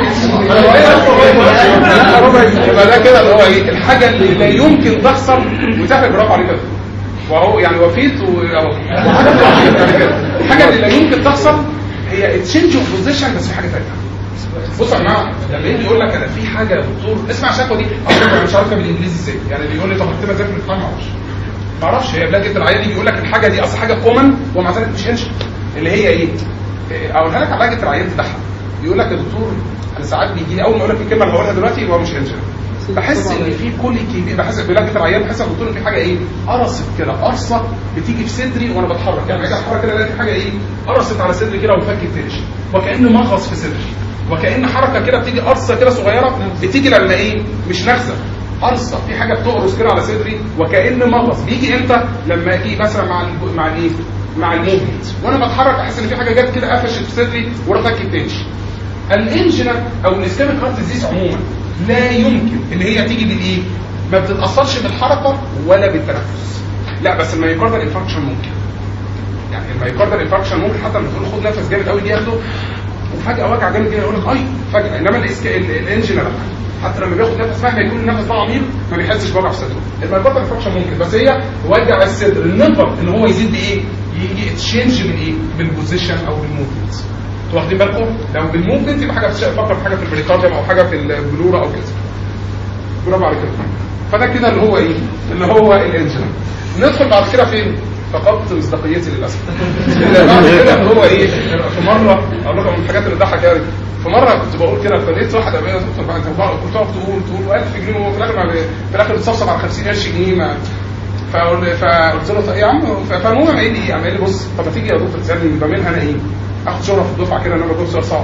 يبقى ده كده اللي هو ايه الحاجه اللي لا يمكن تحصل وتعمل برافو عليك كده وهو يعني وفيت واهو يعني كده الحاجه اللي لا يمكن تحصل هي تشينج اوف بوزيشن بس في حاجه ثانيه بص يا جماعه لما يجي يقول لك انا في حاجه يا دكتور اسمع الشكوى دي انا مش عارفها بالانجليزي ازاي يعني بيقول لي طب اكتبها ازاي في الامتحان ما اعرفش ما اعرفش هي بلاجه العيان دي بيقول لك الحاجه دي اصل حاجه كومن ومع ذلك مش هنش اللي هي ايه؟ إيه، اقولها لك على بلاجه العيان تضحك بيقول لك يا دكتور انا ساعات بيجي لي اول ما اقول لك الكلمه اللي هقولها دلوقتي هو مش هنش بحس ان في كولي كبير بحس بلاجه العيان بحس يا دكتور ان في حاجه ايه؟ قرصت كده قرصه بتيجي في صدري وانا بتحرك يعني باجي اتحرك كده الاقي في حاجه ايه؟ قرصت على صدري كده وفكت تنش وكأن مغص في صدري وكأن حركة كده بتيجي قرصة كده صغيرة بتيجي لما ايه مش نغزة قرصة في حاجة بتقرص كده على صدري وكأن مغص بيجي امتى لما اجي مثلا مع ال مع الايه مع الموفمنت وانا بتحرك احس ان في حاجة جت كده قفشت في صدري وانا فكت تنش الانجنا او الاسكاميك هارت ديزيز عموما لا يمكن ان هي تيجي بالايه ما بتتاثرش بالحركه ولا بالتنفس لا بس المايوكاردال انفاركشن ممكن يعني المايوكاردال انفاركشن ممكن حتى لما تقول خد نفس جامد قوي دي ياخده وفجاه وجع جامد كده يقول لك اي فجاه انما الإسك... ال- الانجن لا حتى لما بياخد نفس مهما يكون النفس ده عميق ما بيحسش بوجع في صدره المايوكاردال انفاركشن ممكن بس هي وجع الصدر النقط ان هو يزيد بايه؟ يجي اتشينج من ايه؟ بالبوزيشن او بالموفمنت انتوا واخدين بالكم؟ لو بالموفمنت يبقى حاجه بتفكر في حاجه في البريكارديوم او حاجه في البلوره او كده برافو عليك فده كده اللي هو ايه؟ اللي هو الانجن ندخل بعد كده فين؟ فقدت مصداقيتي للاسف اللي بعد كده اللي هو ايه؟ في مره اقول لكم من الحاجات اللي تضحك يعني في مره كنت بقول كده فلقيت واحد قبل دكتور بقى انت بقى- كنت تقعد تقول تقول 1000 جنيه وفي الاخر ما بي- في الاخر بتصفصف على 50 قرش جنيه ما فقل- فقلت له طيب يا عم ف- فالمهم قال لي ايه؟ قام قال لي بص طب ما تيجي يا دكتور تسالني يبقى منها انا ايه؟ اخد شهره في الدفعه كده ان انا بجاوب سؤال صعب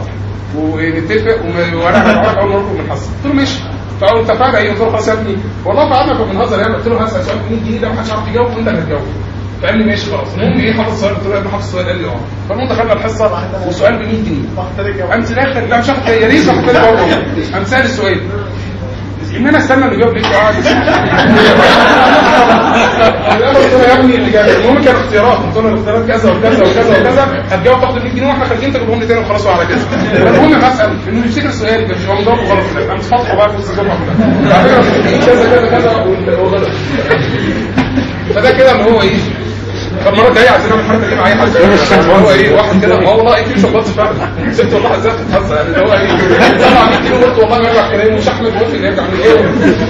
ونتفق وم- وانا هبعت اول ما نخرج من الحصه قلت له ماشي فقال انت فاهم ايه؟ قلت له خلاص يا ابني والله قعدنا كنا بنهزر يعني قلت له هسال سؤال ب 100 جنيه ده ما حدش عارف يجاوب وانت اللي هتجاوب فقال لي ماشي خلاص المهم ايه حافظ السؤال قلت له يا ابني حافظ السؤال قال لي اه فالمهم دخلنا الحصه والسؤال ب 100 جنيه قمت داخل لا مش هاخد يا ريت هاخد بالي برضه قمت سال السؤال ان انا استنى اللي جاوب ليه قاعد قلت له يا ابني اللي جاوب المهم كان اختيارات قلت له الاختيارات كذا وكذا وكذا وكذا هتجاوب تاخد 100 جنيه واحنا خارجين تجيبهم لي تاني وخلاص وعلى كده المهم بسال انه يفتكر السؤال مش هو مجاوب وخلاص قمت فاتحه بقى في وسط الجمعه كلها على فكره كذا كذا كذا وغلط فده كده اللي هو ايه فالمره الجايه عايزين نعمل حركه كده مع اي حد هو ايه واحد كده اه والله اكيد شباط فعلا ست والله ازاي بتتهزر يعني اللي هو ايه طلع 100 كيلو قلت والله ما يرجع كلامي مش احمد موافق نرجع من ايه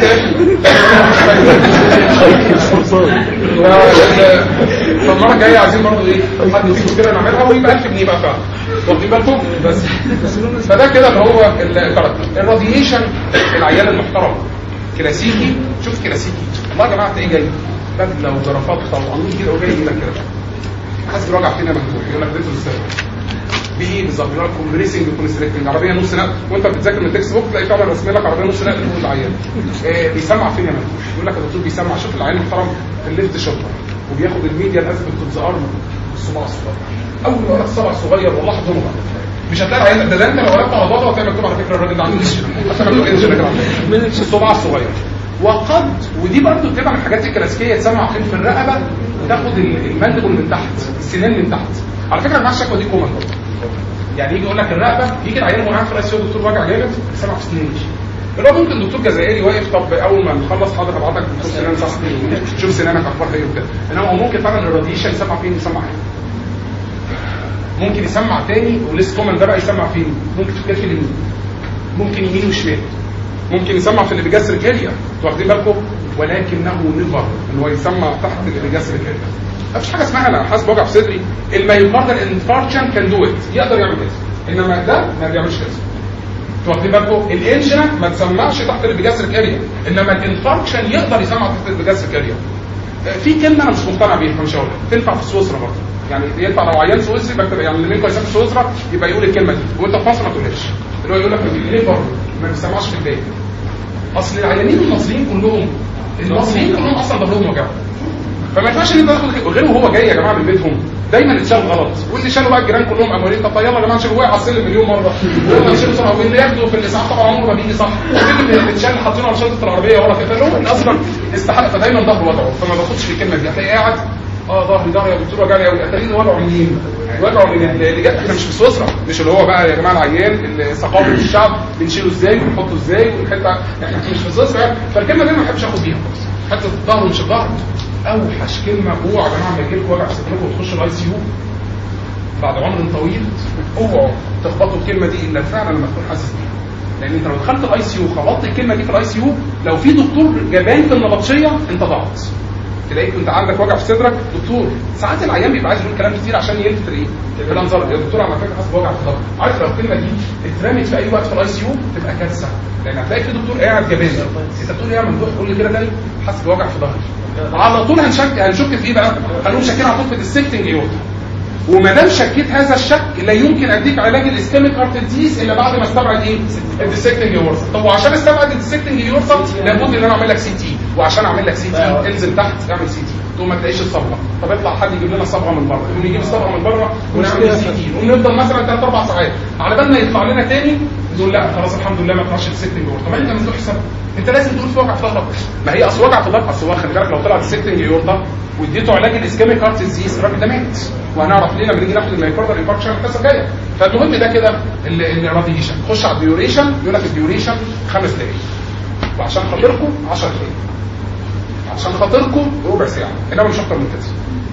فالمره الجايه عايزين برضه ايه حد يسيب كده نعملها ويبقى 1000 جنيه بقى فعلا واخدين بالكم بس فده كده اللي هو الكاركتر الراديشن العيال المحترم كلاسيكي شوف كلاسيكي والله يا جماعه تلاقيه جاي بدله وجرافات وقانون كده وجاي يقول لك كده حاسس بوجع فينا مفتوح يقول لك ديتو السبب بايه بالظبط يقول لك كومبريسنج كونستريكتنج عربيه نص نقل وانت بتذاكر من التكست بوك تلاقي فعلا رسم لك عربيه نص نقل فوق العيان آه بيسمع فين يا مفتوح يقول لك يا دكتور بيسمع شوف العيان محترم في الليفت شوتر وبياخد الميديا الاسفل تو ذا ارم بالصباع الصغير اول ما يقول لك صبع صغير والله حضنها مش هتلاقي العيان ده ده انت لو قلبت على بطنه هتلاقي مكتوب على فكره الراجل ده عنده انجن حتى مكتوب انجن كده من الصباع الصغير وقد ودي برضه بتبقى من الحاجات الكلاسيكيه تسمع فين في الرقبه وتاخد المندبل من تحت السنان من تحت على فكره مع الشكوى دي كومن برضه يعني يجي يقول لك الرقبه يجي العيان وهو قاعد في الاي دكتور وجع جامد سمع في سناني اللي هو ممكن دكتور جزائري واقف طب اول ما نخلص حاضر هبعتك دكتور سنان صح شوف سنانك اخبارها ايه وكده انما هو ممكن فعلا الراديشن يسمع فين يسمع هنا ممكن يسمع تاني وليس كومن ده بقى يسمع فين ممكن في الكتف اليمين ممكن يمين وشمال ممكن يسمع في اللي بيجسر كاريا انتوا واخدين بالكم ولكنه نيفر ان هو يسمع تحت اللي بيجسر كاريا مفيش حاجه اسمها انا حاسس بوجع في صدري المايوكاردال انفاركشن كان دو ات يقدر يعمل كده انما ده ما بيعملش كده انتوا واخدين بالكم الانجنا ما تسمعش تحت اللي بيجسر كاريا انما الانفاركشن يقدر يسمع تحت اللي بيجسر كاريا في كلمه انا مش مقتنع بيها فمش هقولها تنفع في سويسرا برضه يعني ينفع لو عيان سويسري بكتب يعني اللي منكم يسافر سويسرا يبقى يقول الكلمه دي وانت في مصر ما تقولهاش اللي هو يقول لك الليفر ما بيسمعش في الباقي اصل العيانين المصريين كلهم المصريين كلهم اصلا ظهرهم وجعهم فما ينفعش ان انت تاخد غير وهو جاي يا جماعه من بيتهم دايما اتشال غلط واللي شالوا بقى الجيران كلهم اموالين طب يلا يا جماعه نشيله وقع على السلم مليون مره ويلا نشيله بسرعه واللي ياخده في الاسعاف طبعا عمره ما بيجي صح واللي اتشال حاطينه على شنطه العربيه ورا كده اللي هو اللي اصلا استحق فدايما ظهره وجعه فما باخدش في الكلمه دي هتلاقيه قاعد اه ظهري ظهري يا دكتور وجعني قوي اتاريني وجعه منين؟ وجعه من اللي جت احنا مش في سويسرا مش اللي هو بقى يا جماعه العيان اللي ثقافه الشعب بنشيله ازاي ونحطه ازاي والحته احنا مش في سويسرا فالكلمه دي ما بحبش اخد بيها خالص حته الظهر مش الظهر اوحش كلمه اوعوا يا جماعه لما يجي لكم وجع في صدركم وتخشوا الاي سي يو بعد عمر طويل اوعوا تخبطوا الكلمه دي الا فعلا لما تكون حاسس بيها لان انت لو دخلت الاي سي يو خبطت الكلمه دي في الاي سي يو لو في دكتور جبان في النبطشيه انت ضعت تلاقيك انت عندك وجع في صدرك دكتور ساعات العيان بيبقى عايز يقول كلام كتير عشان يلفت ايه الانظار يا دكتور على فكره حاسس بوجع في ظهري عارف لو الكلمه دي اترمت في اي وقت في الاي سي يو تبقى كارثه لان هتلاقي في دكتور قاعد جبان انت بتقول ايه يا ممدوح قول لي كده تاني حاسس بوجع في ظهري على طول هنشك هنشك في ايه بقى؟ هنقوم شاكين على طول في الديسكتنج يورتا وما دام شكيت هذا الشك لا يمكن اديك علاج الاسكيميك ارتريتيز الا بعد ما استبعد ايه؟ الديسكتنج يورتا طب وعشان استبعد الديسكتنج يورتا لابد ان انا اعمل لك سي تي وعشان اعمل لك سي تي انزل تحت اعمل سي تي تقوم ما تلاقيش الصبغه طب يطلع حد يجيب لنا صبغه من بره يقوم يجيب الصبغه من بره ونعمل سي تي ونفضل مثلا ثلاث اربع ساعات على بال ما يطلع لنا تاني نقول لا خلاص الحمد لله ما طلعش الديسكتنج يورتا ما انت ممدوح حساب انت لازم تقول في وجع في ظهرك ما هي اصل وجع في ظهرك اصل هو خلي بالك لو طلع السكتنج يورتا واديته علاج الاسكيميك هارت ديزيز الراجل ده مات وهنعرف ليه لما نيجي ناخد المايكروبال انفاركشن الحصه الجايه فالمهم ده كده الراديشن خش على الديوريشن يقول لك الديوريشن خمس دقائق وعشان خاطركم 10 دقائق عشان خاطركم ربع ساعه انما مش اكتر من كده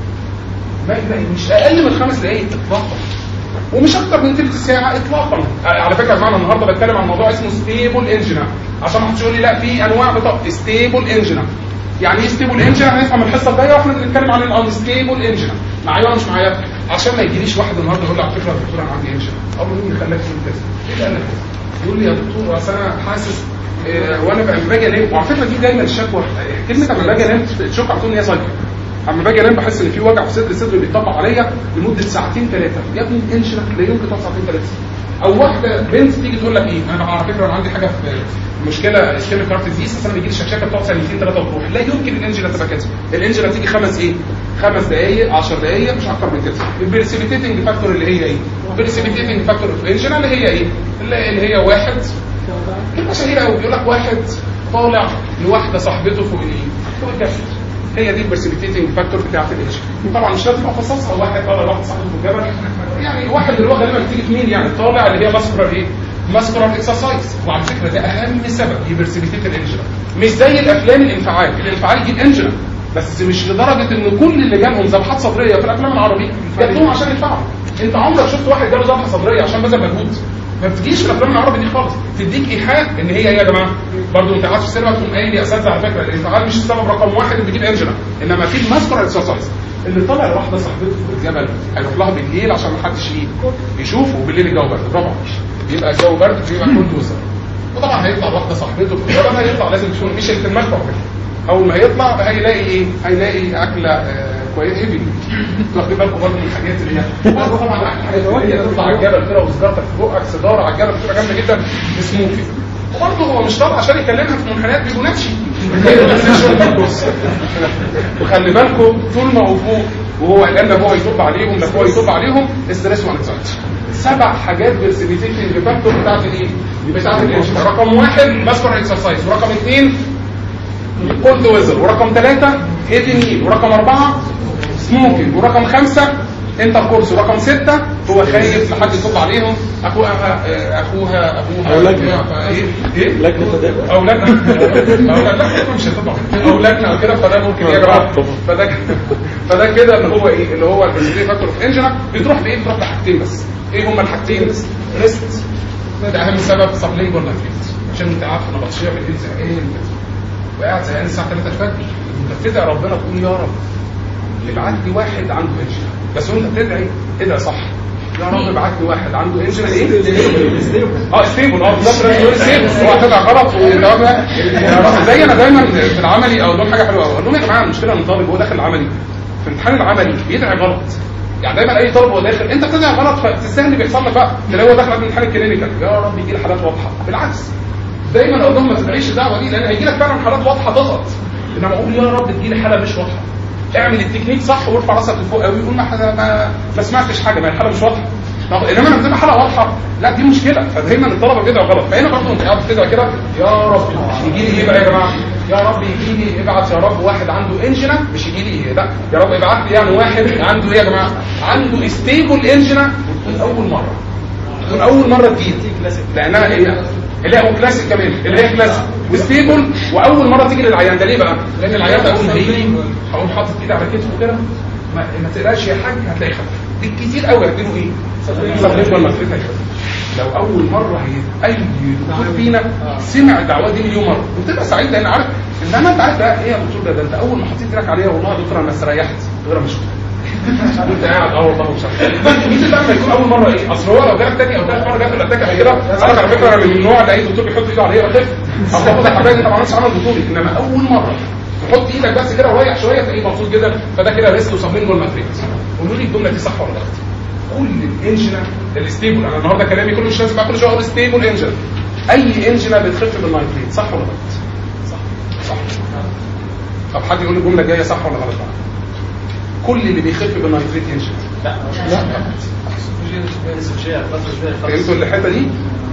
ما مش اقل من خمس دقائق اطلاقا ومش اكتر من تلت ساعه اطلاقا على فكره معنا النهارده بتكلم عن موضوع اسمه ستيبل انجنا عشان ما حدش يقول لي لا في انواع بطاقه ستيبل انجنا يعني ايه ستيبل انجنا هنفهم الحصه الجايه واحنا بنتكلم عن الانستيبل انجنا معايا ولا مش معايا عشان ما يجيليش واحد النهارده يقول لي على فكره يا دكتور انا عندي انجنا اقول له مين اللي خلاك تقول كذا؟ ايه اللي قال لك كذا؟ يقول لي يا دكتور اصل انا حاسس اه وانا لما باجي انام وعلى فكره دي دايما الشكوى كلمه لما باجي انام تشك على طول ان هي سايكل اما باجي انام بحس ان في وجع في صدري صدري بيتطبق عليا لمده ساعتين ثلاثه يا ابني انشنا لا يمكن تقعد ساعتين ثلاثه او واحده بنت تيجي تقول لك ايه انا على فكره انا عندي حاجه في مشكله اسكيميك هارت ديزيز بس انا بيجي لي شكشكه بتقعد سنتين ثلاثه وتروح لا يمكن الانجينا تبقى كده الانجينا تيجي خمس ايه خمس دقائق 10 دقائق مش اكتر من كده البرسيبيتيتنج فاكتور اللي هي ايه البرسيبيتيتنج فاكتور في الانجينا اللي هي ايه اللي هي واحد كلمه شهيره قوي بيقول لك واحد طالع لواحده صاحبته فوق الايه فوق الجبل هي دي البرسيبيتيتنج فاكتور بتاعت الاتش طبعا مش لازم افصصها واحد طالع واحد صاحبه في الجبل يعني واحد اللي هو غالبا بتيجي في مين يعني طالع اللي هي ماسكولار ايه ماسكولار اكسرسايز وعلى فكره ده اهم سبب يبرسيبيتيت الانجنا مش زي الافلام الانفعال الانفعال يجيب انجنا بس مش لدرجه ان كل اللي جالهم ذبحات صدريه في الافلام العربيه جابتهم عشان يدفعوا انت عمرك شفت واحد جاله ذبحه صدريه عشان بذل مجهود ما بتجيش في الافلام العربي دي خالص تديك ايحاء ان هي ايه يا جماعه برضه انت قاعد في السينما تقوم قايل يا اساتذه على فكره الانفعال مش السبب رقم واحد اللي بيجيب انجنا انما في الماسكولار اكسرسايز اللي طالع لواحده صاحبته في الجبل هيروح لها بالليل عشان ما حدش يشوفه وبالليل الجو برد برافو بيبقى الجو برد بيبقى كله وسط وطبعا هيطلع واحده صاحبته في الجبل هيطلع لازم تكون مش اللي في المكتب اول ما يطلع هيلاقي ايه هيلاقي اكله آه كويس هيفي واخدين بالكم برضه من الحاجات اللي هي برضه طبعا حاجات هي تطلع على الجبل كده وسجارتك في بقك سيجاره على الجبل بتبقى جامده جدا سموكي وبرضه هو مش طالع عشان يكلمها في منحنيات بيبوناتشي وخلي بالكم طول ما هو فوق وهو قال لا هو يطب عليهم لا هو يطب عليهم ستريس وانكزايتي سبع حاجات برسبيتيتنج فاكتور بتاعت الايه؟ بتاعت الايه؟ رقم واحد ماسكور اكسرسايز ورقم اثنين كولد ويزر ورقم ثلاثة هيفي ميل ورقم أربعة سموكينج ورقم خمسة انتر كورس ورقم ستة هو خايف لحد يصب عليهم اخوها اخوها ابوها أو لجنة. ايه ايه لجنة تدافع او لجنة او لجنة مش هتطلع او لجنة او كده فده ممكن يا جماعة فده فده كده اللي هو ايه اللي هو البرسيتي فاكتور اوف انجنا بتروح بايه بتروح بحاجتين بس ايه هما الحاجتين ريست ده اهم سبب سبلينج ولا عشان انت عارف انا بطشيه بالليل زهقان وقاعد زهقان الساعه 3 الفجر انت بتدعي ربنا تقول يا رب ابعت لي واحد عنده انجنا بس وانت بتدعي ادعي صح يا رب ابعت لي واحد عنده انجنا ايه؟ اه ستيبل اه بالظبط لازم تقول ستيبل هو هتدعي غلط وانت يا رب زي انا دايما في العملي او لهم حاجه حلوه قوي اقول لهم يا جماعه المشكله ان طالب هو داخل العملي في الامتحان العملي بيدعي غلط يعني دايما اي طالب هو داخل انت بتدعي غلط فتستاهل اللي بيحصل لك بقى تلاقي هو داخل قبل الامتحان الكلينيكال يا رب يجي لي حالات واضحه بالعكس دايما اقول لهم ما تدعيش الدعوه دي لان هيجي لك فعلا حالات واضحه تغلط انما اقول يا رب تجي لي حاله مش واضحه اعمل التكنيك صح وارفع راسك لفوق قوي وقول ما, ما, ما سمعتش حاجه ما الحاله مش واضحه طب انما لما تبقى حاله واضحه لا دي مشكله فدايما الطلبه بيدعوا غلط فهنا برضه انت قاعد بتدعي كده يا رب يجي لي ايه بقى يا جماعه يا رب يجي لي ابعت يا رب واحد عنده انجنا مش يجي لي ايه لا يا رب ابعت لي يعني واحد عنده ايه يا جماعه عنده ستيبل انجنا وتكون اول مره تكون اول مره تجيب لانها ايه اللي هي كلاسيك كمان اللي هي كلاسيك وستيبل واول مره تيجي للعيان ده ليه بقى لان العيان ده اول ما يجي هقوم حاطط ايدي على كتفه كده ما, ما تقلقش يا حاج هتلاقي خف بالكتير قوي هديله ايه صدرين ولا مفرتك لو اول مره هي اي دكتور فينا سمع الدعوه دي مليون مره وتبقى سعيد لان عارف انما انت عارف بقى ايه يا دكتور ده, ده انت اول ما حطيت ايدك عليها والله يا دكتور انا استريحت غير مش انت قاعد اه والله مش عارف مين بقى لما يكون اول مره ايه اصل هو لو جالك تاني او ثالث مره جات الاتاك قبل كده انا على فكره انا من النوع اللي اي دكتور بيحط ايده عليا وطفل اصل هو ده حبايبي انت ما عملتش عمل دكتوري انما اول مره تحط ايدك بس كده وريح شويه تلاقيه مبسوط جدا فده كده ريسك وصابين جول ماتريكس قولوا لي الجمله دي صح ولا غلط كل الانجنا الستيبل انا النهارده كلامي كله مش لازم بقى كل شويه اقول ستيبل انجن اي انجنا بتخف بالنايتريت صح ولا غلط؟ صح صح طب حد يقول لي الجمله الجايه صح ولا غلط بقى؟ كل اللي بيخف بالنايتريت انجن لا لا فهمتوا الحته دي؟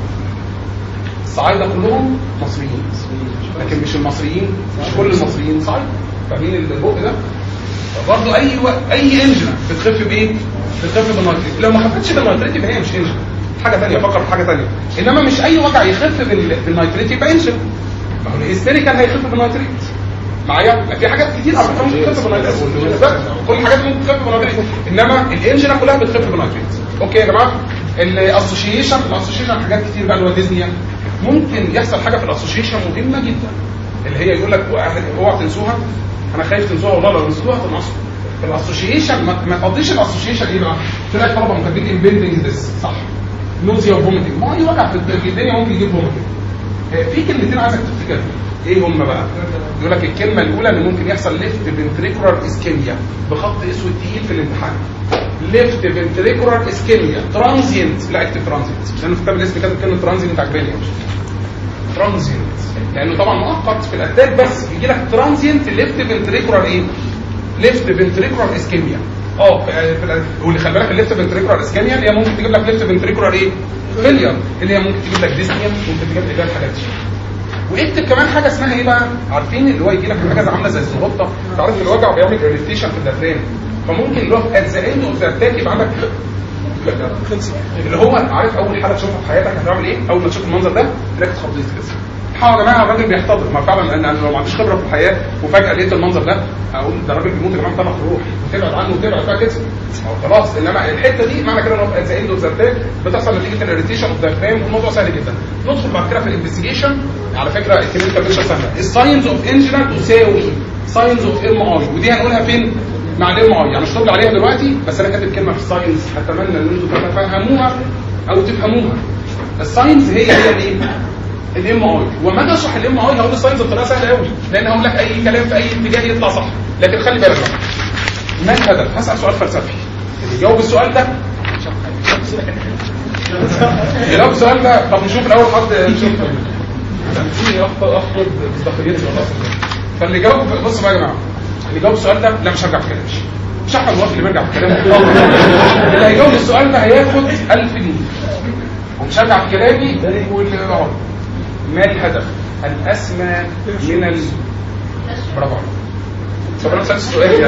الصعايده كلهم مصريين لكن مش المصريين مش كل المصريين صعيد فاهمين البق ده؟ برضه اي و... اي انجن بتخف بايه؟ بتخف بالنايتريت لو ما خفتش بالنايتريت يبقى هي مش انجن حاجه ثانيه فكر في حاجه ثانيه انما مش اي وجع يخف بال... بالنايتريت يبقى انجن ما هو الهيستيريكال هيخف بالنايتريت معايا في حاجات كتير على فكره ممكن تخف بالنايتريت كل الحاجات ممكن تخف بالنايتريت انما الانجن كلها بتخف بالنايتريت اوكي يا جماعه الاسوشيشن الاسوشيشن حاجات كتير بقى اللي هو ديزني ممكن يحصل حاجه في الاسوشيشن مهمه جدا اللي هي يقول لك اوعى تنسوها انا خايف تنسوها والله لو نسيتوها تنقصوا الاسوشيشن ما, ما تقضيش الاسوشيشن ايه بقى؟ تلاقي طلبه مكتبين امبندنج ذس صح نوزيا وفوميتنج ما اي وجع في الدنيا ممكن يجيب فوميتنج في كلمتين عايزك تفتكرهم ايه هم بقى؟ يقول لك الكلمه الاولى ان ممكن يحصل ليفت فنتريكولار اسكيميا بخط اسود تقيل في الامتحان ليفت فنتريكولار اسكيميا ترانزينت لا اكتب ترانزينت لانه في كتاب الاسم كاتب كلمه ترانزينت عجباني قوي ترانزينت لانه طبعا مؤقت في الاتاك بس يجي لك ترانزينت ليفت فنتريكولار ايه؟ ليفت فنتريكولار اسكيميا اه في واللي خلي بالك الليفت فنتريكولار اسكيميا اللي هي ممكن تجيب لك ليفت فنتريكولار ايه؟ فيلير اللي هي ممكن تجيب لك ديسنيا ممكن تجيب لك الحاجات دي واكتب كمان حاجه اسمها ايه بقى؟ عارفين اللي هو يجي لك حاجه زي عامله زي الزغطه تعرف ان الوجع بيعمل اريتيشن في الدفران فممكن اللي هو ات ذا اند اوف ذا اتاك يبقى عندك اللي هو عارف اول حاله تشوفها في حياتك هتعمل ايه؟ اول ما تشوف المنظر ده تلاقي اتخضيت كده حاول يا جماعه الراجل بيحتضر ما فعلا انا لو ما عنديش خبره في الحياه وفجاه لقيت المنظر ده اقول ده راجل بيموت يا جماعه طلع روح وتبعد عنه وتبعد بقى كده خلاص انما الحته دي معنى كده ان هو ات اند اوف ذا بتحصل نتيجه الاريتيشن اوف ذا فريم والموضوع سهل جدا ندخل بعد كده في الانفستيجيشن على فكره الكلمه مش سهله الساينز اوف انجنا تساوي ساينز اوف ام اي ودي هنقولها فين؟ مع الام اي يعني مش هطلع عليها دلوقتي بس انا كاتب كلمه في الساينز اتمنى ان انتم تفهموها او تفهموها الساينز هي هي الايه؟ الام اي وما اجي اشرح الام اي هقول الساينز بطريقه سهله قوي لان هقول لك اي كلام في اي اتجاه يطلع صح لكن خلي بالك بقى ما الهدف؟ هسال سؤال فلسفي اللي يجاوب السؤال ده يجاوب السؤال ده طب نشوف الاول حد نشوف تنسيني اخطر اخطر مصداقيتي والله فاللي يجاوب بصوا بقى يا جماعه اللي يجاوب السؤال ده لا مش هرجع في كلامي مش احمد الوقت اللي بيرجع في كلامه اللي هيجاوب السؤال ده هياخد 1000 جنيه ومش هرجع في كلامي واللي ما الهدف الاسمى من ال برافو عليك طب انا سالت السؤال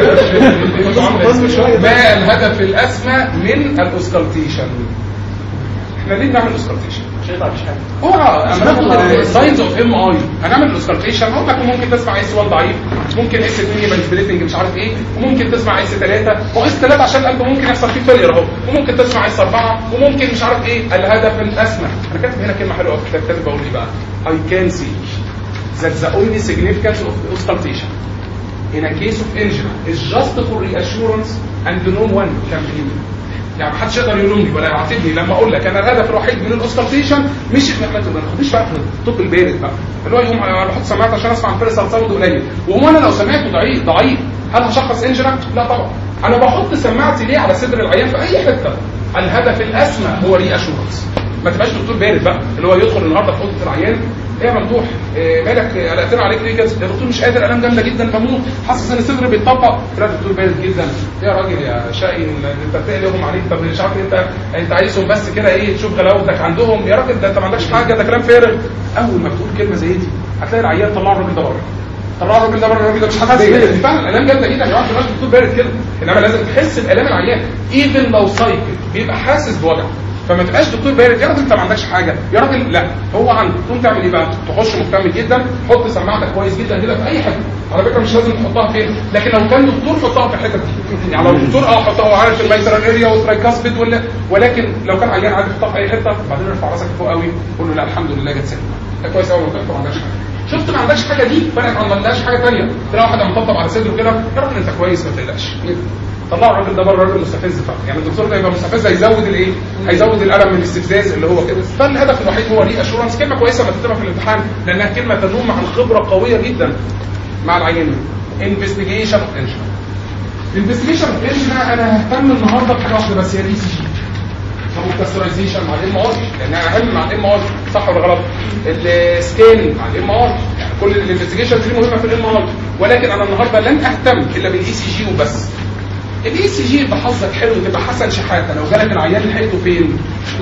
ما الهدف الاسمى من الاوسكالتيشن احنا ليه بنعمل اوسكالتيشن هو هناخد ساينز اوف ام اي هنعمل الاوسكالتيشن هقول لك ممكن تسمع اس 1 ضعيف ممكن اس 2 يبقى سبليتنج مش عارف ايه وممكن تسمع اس 3 واس 3 عشان القلب ممكن يحصل فيه فيلير اهو وممكن تسمع اس 4 وممكن مش عارف ايه الهدف الاسمى انا كاتب هنا كلمه حلوه في الكتاب بقول ايه بقى I can see that the only significance of auscultation in a case of angina is just for reassurance and no one can believe يعني محدش يقدر يلومني ولا يعاتبني لما اقول لك انا الهدف الوحيد من الاوسكالتيشن مش ما تاخديش بقى في الطب البارد بقى اللي هو يوم انا بحط سماعات عشان اسمع الفيرست ساوند قليل وهو انا لو سمعته ضعيف ضعيف هل هشخص انجنا؟ لا طبعا انا بحط سماعتي ليه على صدر العيان في اي حته الهدف الاسمى هو ري اشورنس ما تبقاش دكتور بارد بقى اللي هو يدخل النهارده في اوضه العيان ايه يا ممدوح إيه مالك إيه، قلقتنا عليك ليه كده يا دكتور مش قادر الام جامده جدا بموت حاسس ان صدري بيتطبق لا دكتور بارد جدا يا راجل يا شقي انت بتقلقهم عليك طب مش عارف انت انت عايزهم بس كده ايه تشوف غلاوتك عندهم يا راجل ده انت ما عندكش حاجه ده كلام فارغ اول ما بتقول كلمه زي دي هتلاقي العيان طلع الراجل ده بره طلع الراجل ده بره الراجل ده مش حاسس بيه دي فعلا الالام جامده جدا يا جماعه ما دكتور بارد كده انما لازم تحس بالام العيان ايفن لو سايكل بيبقى حاسس بوجع فما تبقاش دكتور بارد يا راجل انت ما عندكش حاجه يا راجل لا هو عنده تقوم تعمل ايه بقى تخش مهتم جدا حط سماعتك كويس جدا كده في اي حته على فكره مش لازم تحطها فين لكن لو كان دكتور حطها في الحته دي يعني لو دكتور اه حطها هو عارف الميترال اريا والترايكاسبيد ولا ولكن لو كان عيان عارف يحطها في اي حته بعدين ارفع راسك فوق قوي قول له لا الحمد لله جت سليمه ده كويس قوي ما عندكش حاجه شفت ما عندكش حاجه دي فرقت عن ما عندهاش حاجه ثانيه تلاقي واحد مطبطب على صدره كده يا راجل انت كويس ما تقلقش طلعوا الراجل ده بره راجل مستفز فعلا يعني الدكتور ده يبقى مستفز هيزود الايه؟ هيزود الالم من الاستفزاز اللي هو كده فالهدف الوحيد هو ري اشورنس كلمه كويسه ما تكتبها في الامتحان لانها كلمه تنم عن خبره قويه جدا مع العيان انفستيجيشن اوف انجن الانفستيجيشن اوف انجن انا ههتم النهارده بحاجه واحده بس هي الاي سي جي طب الكاسترايزيشن مع الام ار لانها اهم مع الام ار صح ولا غلط؟ السكان مع الام ار يعني كل الانفستيجيشن دي مهمه في الام ار ولكن انا النهارده لن اهتم الا بالاي سي جي وبس الاي سي جي يبقى حظك حلو تبقى حسن شحاته لو جالك العيان لحقته فين؟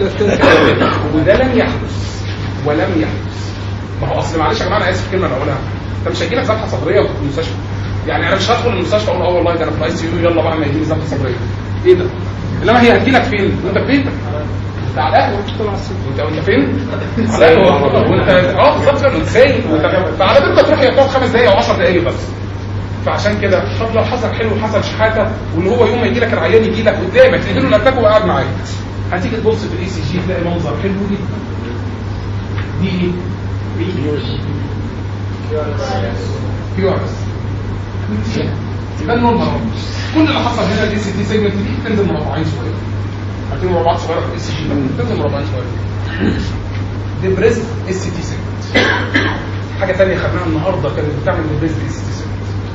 وده لم يحدث ولم يحدث ما هو اصل معلش يا جماعه انا اسف الكلمه اللي اقولها انت مش هيجي لك ذبحه صدريه في المستشفى يعني انا مش هدخل المستشفى اقول اه والله ده انا في الاي سي يو يلا بقى ما يجيني ذبحه صدريه ايه ده؟ انما هي هتجي لك فين؟ وانت في بيتك انت على القهوه انت وانت فين؟ على القهوه وانت اه بالظبط كده متخيل فعلى فكره تروح هي تقعد خمس دقايق او 10 دقايق بس فعشان كده طب لو حصل حلو وحصل شحاته واللي هو يوم ما يجي لك العيان يجي لك قدامك تديله الاتاك وهو قاعد معاك هتيجي تبص في الاي سي جي تلاقي منظر حلو جدا دي ايه؟ كيو ار اس ده النورمال كل اللي حصل هنا الاي سي تي سيجمنت دي تنزل مربعين شويه عارفين مربعات صغيره في الاي سي جي تنزل مربعين شويه ديبريس اس تي سيجمنت حاجه ثانيه خدناها النهارده كانت بتعمل ديبريس اس تي سيجمنت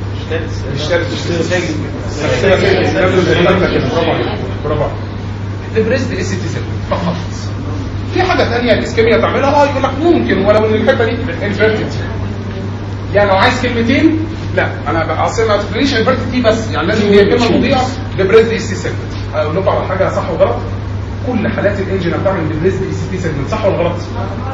برافو البريست اس تي سيل فقط في حاجه ثانيه الاسكيميا تعملها اه يقول لك ممكن ولو ان الحته دي انفيرتد يعني لو عايز كلمتين لا انا بقى اصل ما تقوليش انفيرتد دي بس يعني لازم هي كلمه مضيعه لبريست اس تي سيل اقول لكم على حاجه صح وغلط كل حالات الانجن بتعمل بريست اس تي سيل صح ولا غلط؟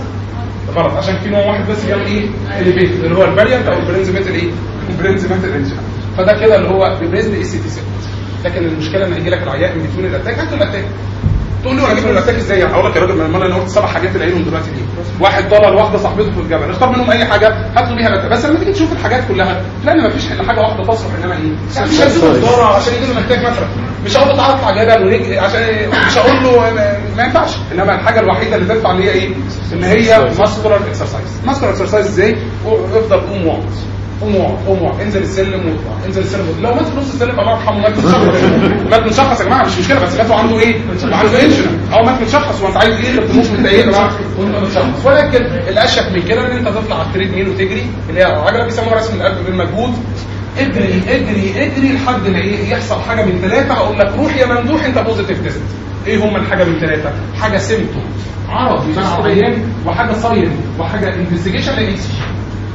غلط عشان في نوع واحد بس بيعمل ايه؟ اليفيت اللي هو الفاريانت او البرنزميتال ايه؟ البرنزميتال انجن فده كده اللي هو ببريزن اس تي سيل لكن المشكله ان يجي لك العيان من بتون الاتاك هاتوا الاتاك تقول له انا اجيب له الاتاك ازاي هقول لك يا راجل ما انا قلت سبع حاجات العينهم دلوقتي دي واحد ضرر واحده صاحبته في الجبل اختار منهم اي حاجه هات له بيها الاتاك بس لما تيجي تشوف الحاجات كلها تلاقي ما فيش الا حاجه واحده تصلح انما ايه يعني مش هسيبه ضرر عشان يجي له الاتاك مثلا مش هقول له تعالى اطلع جبل ونجري عشان مش هقول له ما ينفعش انما الحاجه الوحيده اللي تنفع اللي هي ايه ان هي ماسكولار اكسرسايز ماسكولار اكسرسايز ازاي افضل قوم واقعد قوم واقعد قوم واقعد انزل السلم واطلع انزل السلم واطلع لو مات في نص السلم الله يرحمه مات متشخص مات متشخص يا جماعه مش مشكله بس مات عنده ايه؟ عنده انشنا او مات متشخص وانت عايز ايه اللي انت ايه يا جماعه؟ وانت متشخص ولكن الاشك من كده ان انت تطلع على التريد ميل وتجري اللي هي العجله بيسموها رسم القلب بالمجهود اجري اجري اجري لحد ما ايه يحصل حاجه من ثلاثه اقول لك روح يا ممدوح انت بوزيتيف تيست ايه هم الحاجه من ثلاثه؟ حاجه سيمتوم عرض يبان على العيان وحاجه ساين وحاجه انفستيجيشن للاي سي جي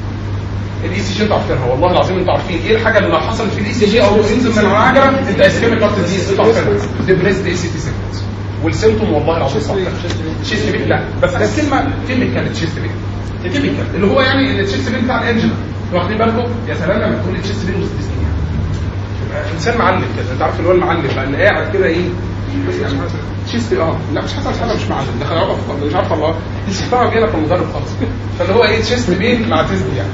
الاي سي جي انتوا عارفينها والله العظيم انتوا عارفين ايه الحاجه اللي لو حصلت في الاي سي جي او ينزل من العجله انت اسكيميك هارت ديزيز انتوا عارفينها ديبريسد اي سي تي سيكونس والسيمتوم والله العظيم صح تشيست بين لا بس الكلمه تيبيكال تشيست بين تيبيكال اللي هو يعني التشيست بين بتاع الانجن واخدين بالكم يا سلام لما تقول التشيست بين وسط انسان معلم كده انت عارف اللي هو المعلم بقى اللي قاعد كده ايه يعني تشيست اه لا مش حسن حاجه مش معلم ده خلاص مش عارف الله استفهام جاي لك المدرب خالص فاللي هو ايه تشيست بين مع تيست يعني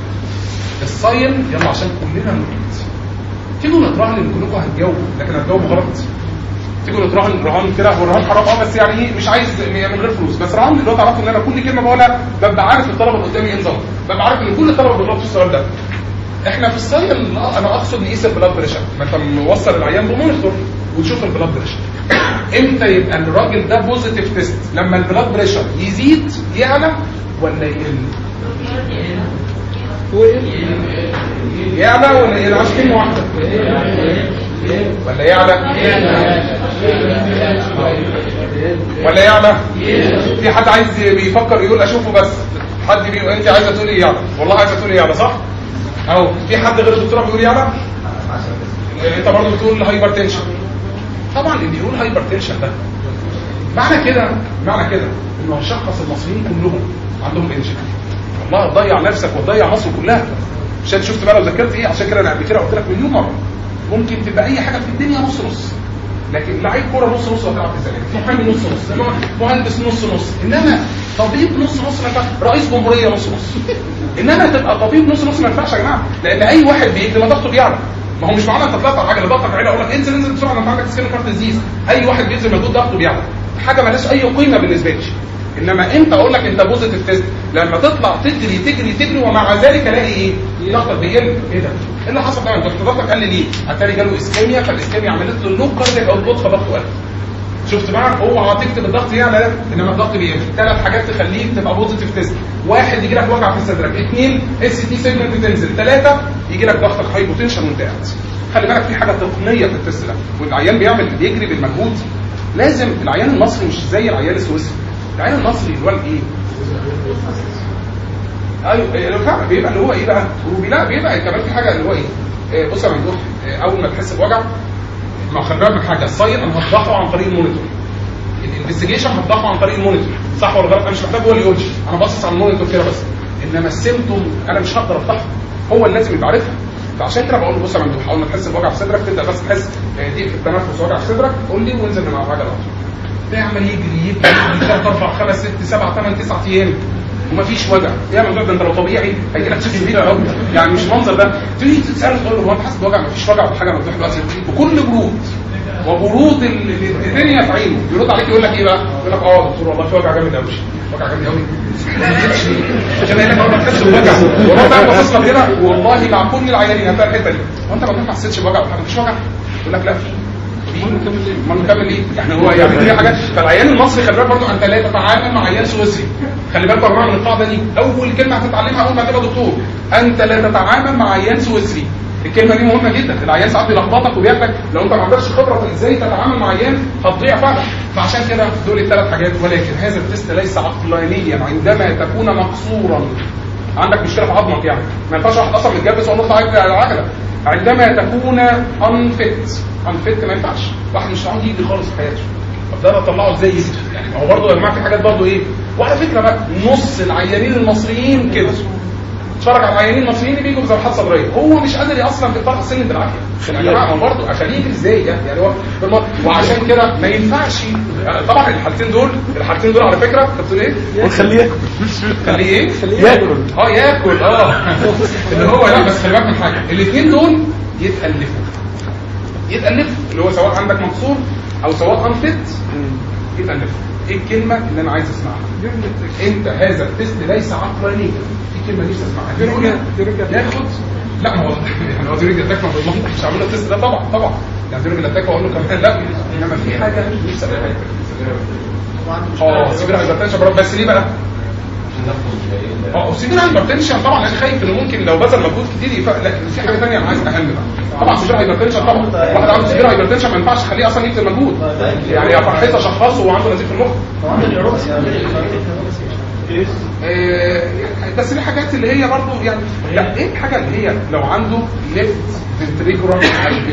الصايم يلا عشان كلنا نريد تيجوا نتراهن ان كلكم هتجاوبوا لكن هتجاوبوا غلط تيجوا نتراهن رهان كده هو الرهان حرام اه بس يعني ايه مش عايز من غير فلوس بس رهان دلوقتي تعرفوا ان انا كل كلمه بقولها ببقى عارف الطلبه اللي قدامي ايه نظام ببقى عارف ان كل الطلبه بيغلطوا في السؤال ده احنا في الصيام انا اقصد نقيس البلاد بريشر ما انت موصل العيان بمونيتور وتشوف البلاد بريشر امتى يبقى الراجل ده بوزيتيف تيست لما البلاد بريشر يزيد يعلى ولا يقل يعلى ولا يقل عشان كلمه واحده ولا يعلى ولا يعلى في حد عايز بيفكر يقول اشوفه بس حد بيقول انت عايزه تقولي يعلى والله عايزه تقولي يعلى صح اهو في حد غير الدكتوره بيقول يعلى انت برضه بتقول هايبر تنشن طبعا اللي يقول هايبر تنشن ده معنى كده معنى كده انه هيشخص المصريين كلهم عندهم انجن والله تضيع نفسك وتضيع مصر كلها مش انت شفت بقى لو ذاكرت ايه عشان كده انا قبل كده قلت لك مليون مره ممكن تبقى اي حاجه في الدنيا نص نص لكن لعيب كوره نص نص وهتلعب في الزمالك محامي نص نص إنما مهندس نص نص انما طبيب نص نص ما ينفعش رئيس جمهوريه نص نص انما تبقى طبيب نص نص ما ينفعش يا جماعه لان اي واحد بيجري ما ضغطه بيعلى ما هو مش معنى انت طلعت على عجله ضغطك عالي اقول لك انزل انزل بسرعه انت عندك سكين كارت ديزيز اي واحد بينزل مجهود ضغطه بيعلى حاجه مالهاش اي قيمه بالنسبه لي انما انت اقول لك انت بوزيتيف تيست لما تطلع تجري تجري تجري ومع ذلك الاقي ايه؟ ضغطك بيقل ايه ده؟ ايه اللي حصل ده؟ انت ضغطك قل ليه؟ اتاري جاله اسكيميا فالاسكيميا عملت له اللو كاردياك اوتبوت فضغطه قل شفت بقى اوعى تكتب الضغط يعلى لا انما الضغط بيقل ثلاث حاجات تخليك تبقى بوزيتيف تيست واحد يجي لك وجع في صدرك اثنين اس تي سيجمنت تنزل ثلاثه يجي لك ضغطك هايبوتنشن وانت قاعد خلي بالك في حاجه تقنيه في التست ده والعيان بيعمل بيجري بالمجهود لازم العيان المصري مش زي العيان السويسري العيان المصري اللي هو الايه ايوه لو فعلا بيبقى اللي هو ايه بقى لا بيبقى كمان في حاجه اللي هو ايه آه، بص يا ممدوح آه، اول ما تحس بوجع ما خلي بالك من حاجه الصيد انا هضغطه عن طريق المونيتور الانفستيجيشن هضغطه عن طريق المونيتور صح ولا غلط انا مش محتاج هو اللي يقول لي انا باصص على المونيتور كده بس انما السيمتوم انا مش هقدر افتحها هو اللي لازم يبقى عارفها فعشان كده بقول له بص يا ممدوح اول ما تحس بوجع في صدرك تبدا بس تحس آه، ضيق في التنفس وجع في صدرك قول لي وانزل من على العجله على طول ده يعمل يجري يجري يجري ثلاث اربع خمس ست سبع ثمان تسع ايام ومفيش وجع يا ممدوح ده انت لو طبيعي هيجي لك ست كبيره قوي يعني مش منظر ده تيجي تساله تقول له هو انت حاسس بوجع مفيش وجع ولا حاجه ممدوح دلوقتي بكل برود وبرود ال- ال- الدنيا في عينه يرد عليك يقول لك ايه بقى؟ يقول لك اه دكتور والله في وجع جامد قوي وجع جامد قوي عشان قايل لك اول ما تحس بوجع والله بقى باصص لك كده والله مع كل العيانين هتلاقي الحته دي هو انت ما حسيتش بوجع ولا حاجه مفيش وجع يقول لك لا في ما نكمل ليه؟ يعني هو يعني دي حاجات فالعيان المصري خلي بالك برضه انت لا تتعامل مع عيان سويسري خلي بالك يا جماعه من القاعده دي اول كلمه هتتعلمها اول ما تبقى دكتور انت لا تتعامل مع عيان سويسري الكلمه دي مهمه جدا العيان ساعات بيلخبطك وبياخدك لو انت ما عندكش خبره في ازاي تتعامل مع عيان هتضيع فعلا فعشان كده دول الثلاث حاجات ولكن هذا التست ليس عقلانيا عندما تكون مقصورا عندك مشكله في عظمك يعني ما ينفعش واحد اصلا متجبس وهو نطلع يجري على العجله عندما تكون انفت انفت ما ينفعش واحد مش عاوز يجري خالص في حياته طب ده انا اطلعه ازاي يجري يعني هو برضه يا جماعه في حاجات برضه ايه وعلى فكره بقى نص العيانين المصريين كده اتفرج على العيانين المصريين اللي بيجوا بذبحات صدريه هو مش قادر اصلا يقطع السن بالعافيه يا جماعه هو برضه اخليه يجري ازاي يعني يعني هو بالمرة. وعشان كده ما ينفعش طبعا الحالتين دول الحالتين دول على فكره انت بتقول ايه؟ ونخليه ياكل خليه ايه؟ ياكل اه ياكل اه اللي هو لا بس خلي بالك من حاجه الاثنين دول يتالفوا يتالفوا اللي هو سواء عندك مقصور او سواء انفت يتالفوا ايه الكلمه اللي انا عايز اسمعها انت هذا التست ليس عقلانيا في كلمه نفسي اسمعها ديرجا ياخد لا ما هو يعني هو ديرجا اتاك ما بالمنطق مش هعمل له التست ده طبعا طبعا يعني ديرجا اتاك واقول له كمان لا انما في حاجه نفسي اسمعها اه سيبير هايبرتنشن بس ليه بقى؟ اه وسيبير هايبرتنشن طبعا انا خايف انه ممكن لو بذل مجهود كتير يفرق لكن في حاجه ثانيه انا عايز اهم بقى طبعا سيبير هايبرتنشن طبعا واحد عنده سيبير هايبرتنشن ما ينفعش اخليه اصلا يبذل مجهود يعني يا فرحتها شخصه وعنده نزيف في المخ آه، بس في حاجات اللي هي برضه يعني لا ايه الحاجه اللي هي لو عنده ليفت فنتريكولار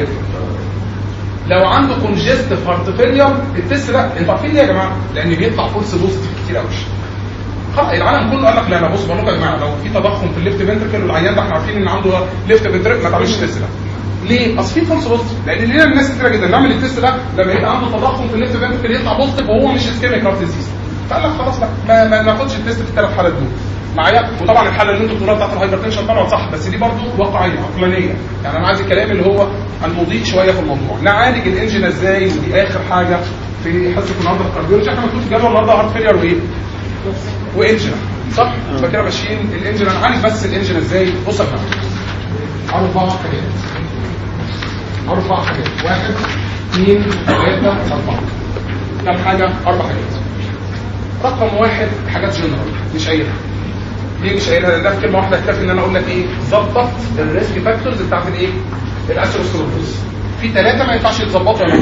لو عنده كونجستيف هارت فيلير التست ده انتوا عارفين ليه يا جماعه؟ لان بيطلع فولس بوزيتيف كتير قوي خلاص العالم كله قال لك لا لا بص بقول لكم يا جماعه لو في تضخم في الليفت فنتركل والعيان ده احنا عارفين ان عنده ليفت فنتركل ما تعملش التست ده ليه؟ اصل في فولس بوزيتيف لان لينا الناس كتير جدا نعمل التست ده لما يبقى عنده تضخم في الليفت فنتركل يطلع بوزيتيف وهو مش اسكيميك هارت ديزيز فقال لك خلاص لا ما, ما ناخدش التست في الثلاث حالات دول معايا وطبعا الحاله اللي انتوا بتقولوها بتاعت الهايبرتنشن طبعا صح بس دي برضه واقعيه عقلانيه يعني انا عايز الكلام اللي هو المضيء شويه في الموضوع نعالج الانجن ازاي ودي اخر حاجه في حصه النهارده الكارديولوجي احنا مكتوب في جدول النهارده هارت فيلير وايه؟ وانجن صح؟ يبقى كده ماشيين الانجن انا عارف بس الانجن ازاي بص يا فندم اربع حاجات اربع حاجات واحد اثنين ثلاثه اربعه كم حاجه؟ اربع حاجات رقم واحد حاجات جنرال مش قايلها ليه مش قايلها ده في كلمه واحده اكتفي ان انا اقول لك ايه ظبط الريسك فاكتورز بتاعت الايه الاثيروسكلوروز في ثلاثه ما ينفعش يتظبطوا يا جماعه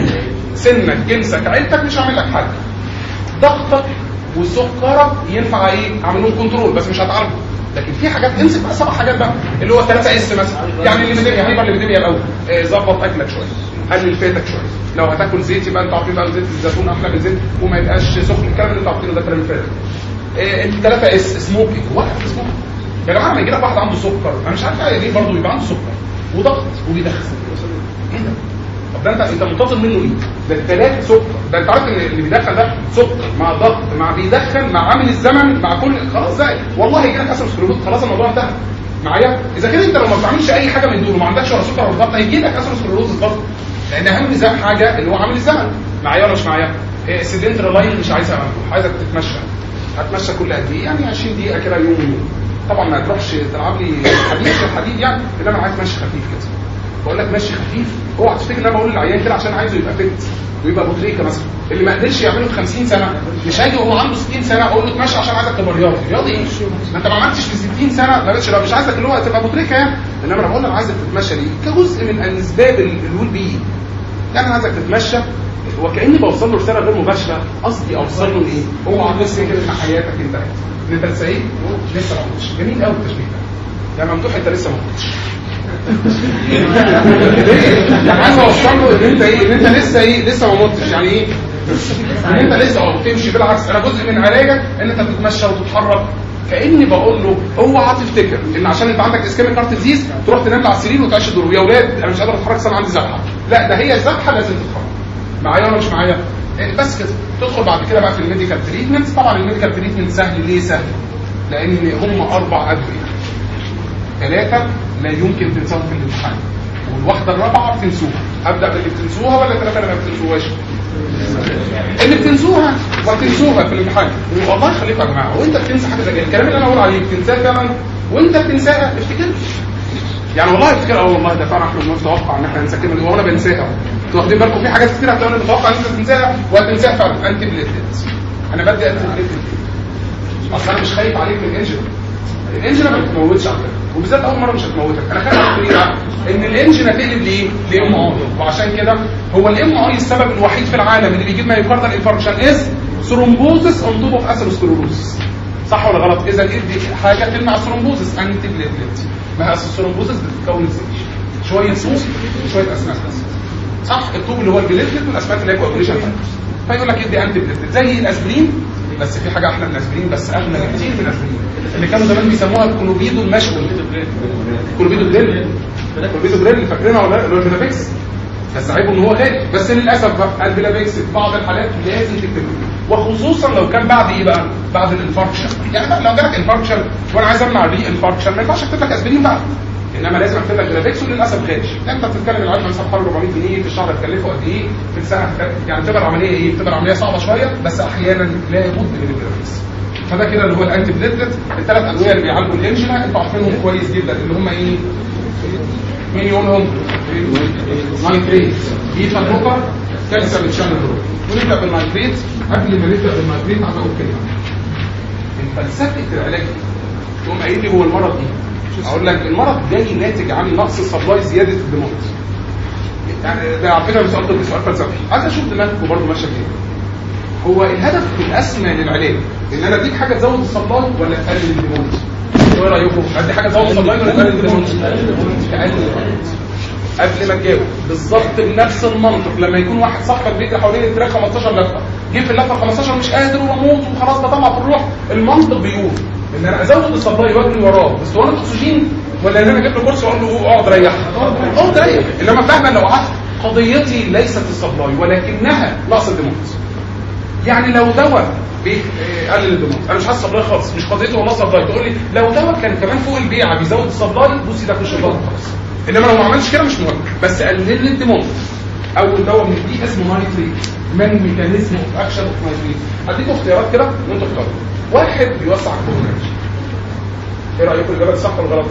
سنك جنسك عيلتك مش هعمل لك حاجه ضغطك وسكرك ينفع ايه اعمل لهم كنترول بس مش هتعالجه لكن في حاجات امسك بقى سبع حاجات بقى اللي هو 3 اس مثلا يعني الليبيديميا هيبقى الليبيديميا الاول آه، ظبط اكلك شويه قلل فاتك شويه لو هتاكل زيت يبقى انتوا عارفين بقى زيت الزيتون احلى من زيت وما يبقاش سخن الكلام اللي انتوا عارفينه ده كلام فاتك الثلاثه اس سموكينج واحد سموكينج يا جماعه لما يجي لك واحد عنده سكر انا مش عارف ليه برضه يبقى عنده سكر وضغط وبيدخن ايه ده؟ طب ده انت انت منتظر منه ايه؟ ده الثلاث سكر ده انت عارف ان اللي بيدخن ده سكر مع ضغط مع بيدخن مع عامل الزمن مع كل خلاص زي والله هيجي لك اثيروسكليروز خلاص الموضوع انتهى معايا اذا كده انت لو ما بتعملش اي حاجه من دول وما عندكش ولا سكر ولا ضغط هيجي لك اثيروسكليروز برضه لان اهم زي حاجه اللي هو عامل الزمن معايا ولا مش معايا؟ سيدنتري لاين مش عايزها مفتوح عايزك تتمشى هتمشى كل قد ايه؟ يعني 20 دقيقه كده يوم يوم طبعا ما تروحش تلعب لي حديد في الحديد يعني انما عايز مشي خفيف كده بقول لك مشي خفيف اوعى تفتكر ان انا بقول للعيان كده عشان عايزه يبقى فت ويبقى بطريقه مثلا اللي ما قدرش يعمله في 50 سنه مش هاجي وهو عنده 60 سنه اقول له اتمشى عشان عايزك تبقى رياضي رياضي ايه؟ ما انت ما عملتش في 60 سنه ما بقتش مش عايزك اللي هو تبقى بطريقه يعني انما انا بقول لك عايزك تتمشى ليه؟ كجزء من اسباب الويل بي يعني انا عايزك تتمشى وكاني بوصل له رساله غير مباشره قصدي اوصل له ايه؟ اوعى تفتكر ان حياتك انتهت ان انت لسه ايه؟ لسه ما متش جميل قوي التشبيه ده يا ممدوح انت لسه ما متش يعني عايز اوصل له ان انت ايه؟ ان انت لسه ايه؟ لسه ما متش يعني ايه؟ ان انت لسه اه بتمشي بالعكس انا جزء من علاجك ان انت بتتمشى وتتحرك كاني بقول له اوعى تفتكر ان عشان انت عندك اسكيميك هارت ديزيز تروح تنام على السرير وتعيش الدور يا اولاد انا مش قادر اتحرك انا عندي ذبحه لا ده هي الذبحه لازم تتحرك معايا ولا مش معايا إيه بس كده تدخل بعد كده بقى في الميديكال تريتمنت طبعا الميديكال تريتمنت سهل ليه سهل لان هم اربع ادويه ثلاثه لا يمكن تنساهم في الامتحان والواحده الرابعه بتنسوها ابدا باللي بتنسوها ولا الثلاثه اللي ما بتنسوهاش اللي بتنسوها وتنسوها في الامتحان والله يخليكم يا جماعه وانت بتنسى حاجه زي كده الكلام اللي انا بقول عليه بتنساه فعلا وانت بتنساها افتكر يعني والله افتكر اه والله ده فعلا احنا بنتوقع ان احنا ننسى الكلمه دي وانا بنساها انتوا واخدين بالكم في حاجات كتير هتلاقوا متوقع ان انت تنساها وهتنساها فعلا انتي بليتلت انا بدي انتي بليتلت اصل انا مش خايف عليك من الانجن الانجن ما بتموتش على فكره وبالذات اول مره مش هتموتك انا خايف عليك ليه ان الانجن هتقلب لايه؟ لام اي وعشان كده هو الام اي السبب الوحيد في العالم اللي بيجيب مايوكاردال انفاركشن از ثرومبوزس اون توب اوف اثيروسكلوروز صح ولا غلط؟ اذا ادي حاجه تمنع الثرومبوزس انتي بليتلت ما هي اصل الثرومبوزس بتتكون ازاي؟ شويه صوص وشويه اسماك بس صح الطوب اللي هو البليتلت والاسماك اللي هي كوagulation فاكتورز فيقول لك ادي انتي بليتلت زي الاسبرين بس في حاجه احلى من الاسبرين بس اغلى بكتير من الاسبرين اللي كانوا زمان بيسموها الكلوبيدو المشوي كلوبيدو دريل كلوبيدو دريل فاكرينها ولا لا اللي هو البيلافيكس بس عيبه ان هو غالي بس للاسف بقى البيلافيكس في بعض الحالات لازم تكتبه وخصوصا لو كان بعد ايه بقى بعد الانفاركشن يعني بقى لو جالك انفاركشن وانا عايز امنع الري انفاركشن ما ينفعش اكتب لك اسبرين بقى انما لازم اكتب لك جرافيكس وللاسف غالي انت بتتكلم العيال مثلا حوالي 400 جنيه في الشهر هتكلفه قد ايه في السنه هتكلف- يعني بتبقى العمليه ايه بتبقى العمليه صعبه شويه بس احيانا لا بد من الجرافيكس فده كده اللي هو الانتي بليتلت الثلاث ادويه اللي بيعالجوا الانجنا انتوا عارفينهم كويس جدا اللي هم ايه مين يقولهم نايتريت بيتا بلوكر كالسيوم تشانل بلوكر ونبدا بالنايتريت قبل ما نبدا بالنايتريت عايز اقول كلمه فلسفه العلاج دي تقوم قايل لي هو المرض ايه اقول لك المرض جاي ناتج عن نقص سبلاي زياده الدموع يعني ده على فكره سؤال طبي سؤال فلسفي عايز اشوف دماغكم برضه ماشيه فين هو الهدف الاسمى للعلاج ان انا اديك حاجه تزود السبلاي ولا تقلل الدموع ايه رايكم ادي حاجه تزود السبلاي ولا تقلل الدموع تقلل الدموع قبل ما تجاوب بالظبط بنفس المنطق لما يكون واحد صاحبك بيجري حوالين التراك 15 لفه جه في اللفه 15 مش قادر واموت وخلاص بطلع في الروح المنطق بيقول ان انا ازود السبلاي واجري وراه بس هو انا اكسجين ولا ان انا اجيب له كرسي واقول له اقعد ريح اقعد ريح انما فعلا لو قعدت قضيتي ليست السبلاي ولكنها نقص الدموع يعني لو دواء بيقلل الدموع انا مش حاسس سبلاي خالص مش قضيته والله سبلاي تقول لي لو دواء كان كمان فوق البيعه بيزود السبلاي بصي ده في الشيطان خالص انما لو ما عملش كده مش مهم بس قلل لي الدموع اول دواء من دي اسمه نايتريت من ميكانيزم اوف اكشن اوف نايتريت هديكم اختيارات كده وانتوا اختاروا واحد بيوسع الكورنيش ايه رايكم الاجابه دي صح ولا غلط؟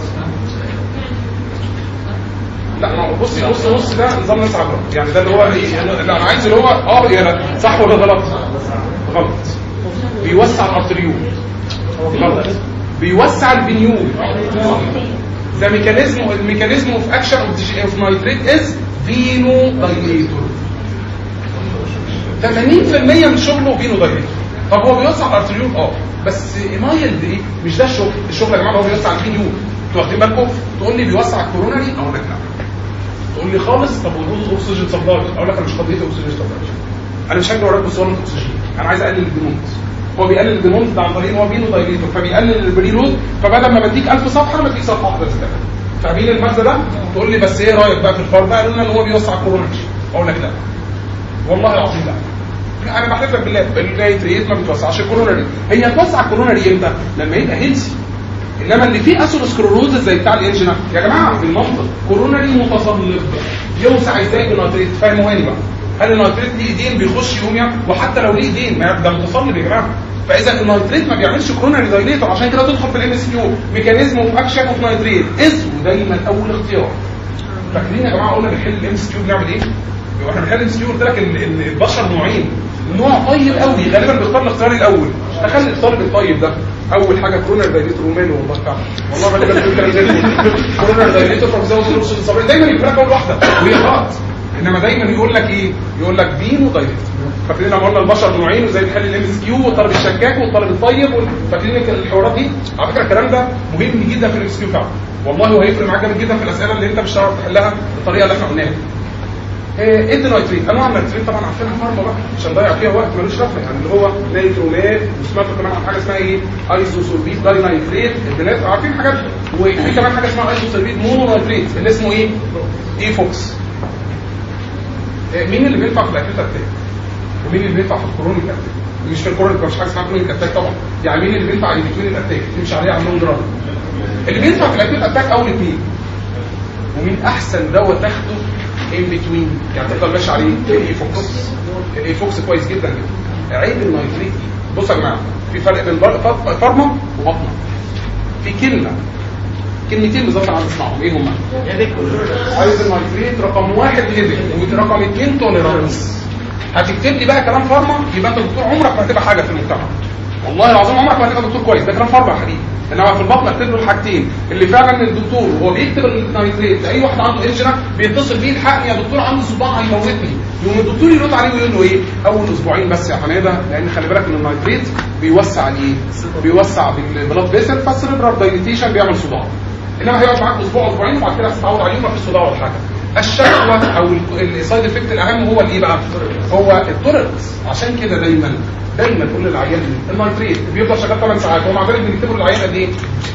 لا ما هو بصي نص نص ده نظام ناس عبره يعني ده اللي هو ايه لا انا عايز اللي هو اه يا لا صح ولا غلط؟ غلط بيوسع الارتريول غلط بيوسع الفينيول ذا ميكانيزم الميكانيزم اوف اكشن اوف نايتريت از فينو دايليتور 80% من شغله فينو دايركت طب هو بيوسع الارتريول اه بس مايلد ايه مش ده الشغل الشغل يا جماعه هو بيوسع الفينيو انتوا واخدين بالكم تقول لي بيوسع الكورونري اقول لك لا تقول لي خالص طب والهوز اكسجين سبلاي اقول لك انا مش قضيه اكسجين سبلاي انا مش هجري وراك بصوره اكسجين انا عايز اقلل الديمونت هو بيقلل الديمونت ده عن طريق ان هو بينو دايليتور فبيقلل البريلود فبدل ما بديك 1000 صفحه انا بديك صفحه واحده زياده فاهمين المغزى ده تقول لي بس ايه رايك بقى في الفرد قالوا لنا ان هو بيوسع الكورونري اقول لك لا والله العظيم لا انا بحلف لك بالله النيتريت ما بتوسعش الكورونري هي هتوسع الكورونري امتى لما يبقى هيلثي انما اللي فيه اثيروسكلروزس زي بتاع الانجنا يا جماعه بالمنطق كورونري متصلب يوسع ازاي بالنيتريت فاهموهاني بقى هل النيتريت ليه ايدين بيخش يوم وحتى لو ليه ايدين ما ده متصلب يا جماعه فاذا النيتريت ما بيعملش كورونري دايليتور عشان كده تدخل في الام اس كيو ميكانيزم اوف اكشن اوف نيتريت اسمه دايما اول اختيار فاكرين يا جماعه قلنا بنحل الام اس كيو بنعمل ايه؟ واحنا بنحل الام اس كيو قلت لك ان إن البشر نوعين نوع طيب قوي غالبا بيختار الاختيار الاول تخلي الطالب الطيب ده اول حاجه كورونا دايليتور وماله والله فعلا والله غالبا بيقول كلام زي الفل كورونا دايليتور فبزود الاكسجين الصبري دايما يقول لك اول واحده وهي غلط انما دايما يقول لك ايه يقول لك فينو دايليتور فاكرين لما قلنا البشر نوعين وزي بنحل الام اس كيو والطالب الشكاك والطالب الطيب وال- فاكرين الحوارات دي على فكره الكلام ده مهم جدا في الام اس كيو فعلا والله وهيفرق معاك جامد جدا في الاسئله اللي انت مش هتعرف تحلها بالطريقه اللي احنا قلناها ايه إيه النيتريت انواع النيتريت طبعا عارفينها فارما بقى مش هنضيع فيها وقت ملوش لازمه يعني اللي هو نيترومات وسمعتوا كمان عن حاجه اسمها ايه ايزوسولبيت داي نيتريت البنات عارفين حاجات وفي كمان حاجه اسمها ايزوسولبيت مونو نيتريت اللي اسمه ايه اي فوكس إيه مين اللي بينفع في الاكيوت اتاك ومين اللي بينفع في الكرونيك اتاك مش في الكرونيك مش حاجه اسمها كرونيك اتاك طبعا يعني مين اللي بينفع بين الاتاك تمشي عليه على اللونج ران اللي بينفع في الاكيوت اتاك اول اثنين ومين احسن دواء تاخده ان بتوين يعني تفضل ماشي عليه الاي فوكس الاي فوكس كويس جدا جدا عيب النيتريت دي بصوا يا جماعه في فرق بين بر- ف- فارما وبطنه في كلمه كلمتين بالظبط انا عايز اسمعهم ايه هما؟ عايز النيتريت رقم واحد هيدك ورقم اثنين توليرانس هتكتب لي بقى كلام فارما يبقى انت دكتور عمرك ما هتبقى حاجه في المجتمع والله العظيم عمرك ما هتبقى دكتور كويس ده كلام فارما يا حبيبي انما في البطن اكتب له الحاجتين اللي فعلا الدكتور وهو بيكتب النيتريت اي واحد عنده انجنا بيتصل بيه الحقني يا دكتور عنده صداع هيموتني يقوم الدكتور يرد عليه ويقول له ايه اول اسبوعين بس يا حماده لان خلي بالك ان النيتريت بيوسع الايه بيوسع بالبلاد فيسل فالسيربرال دايليتيشن بيعمل صداع انما هيقعد معاك اسبوع اسبوعين وبعد كده هتتعود عليه وما فيش صداع ولا حاجه الشكوى او السايد افكت الاهم هو الايه بقى هو التولرنس عشان كده دايما دايما كل العيان النيتريت بيفضل شغال 8 ساعات ومع ذلك بنكتب له العيان قد ايه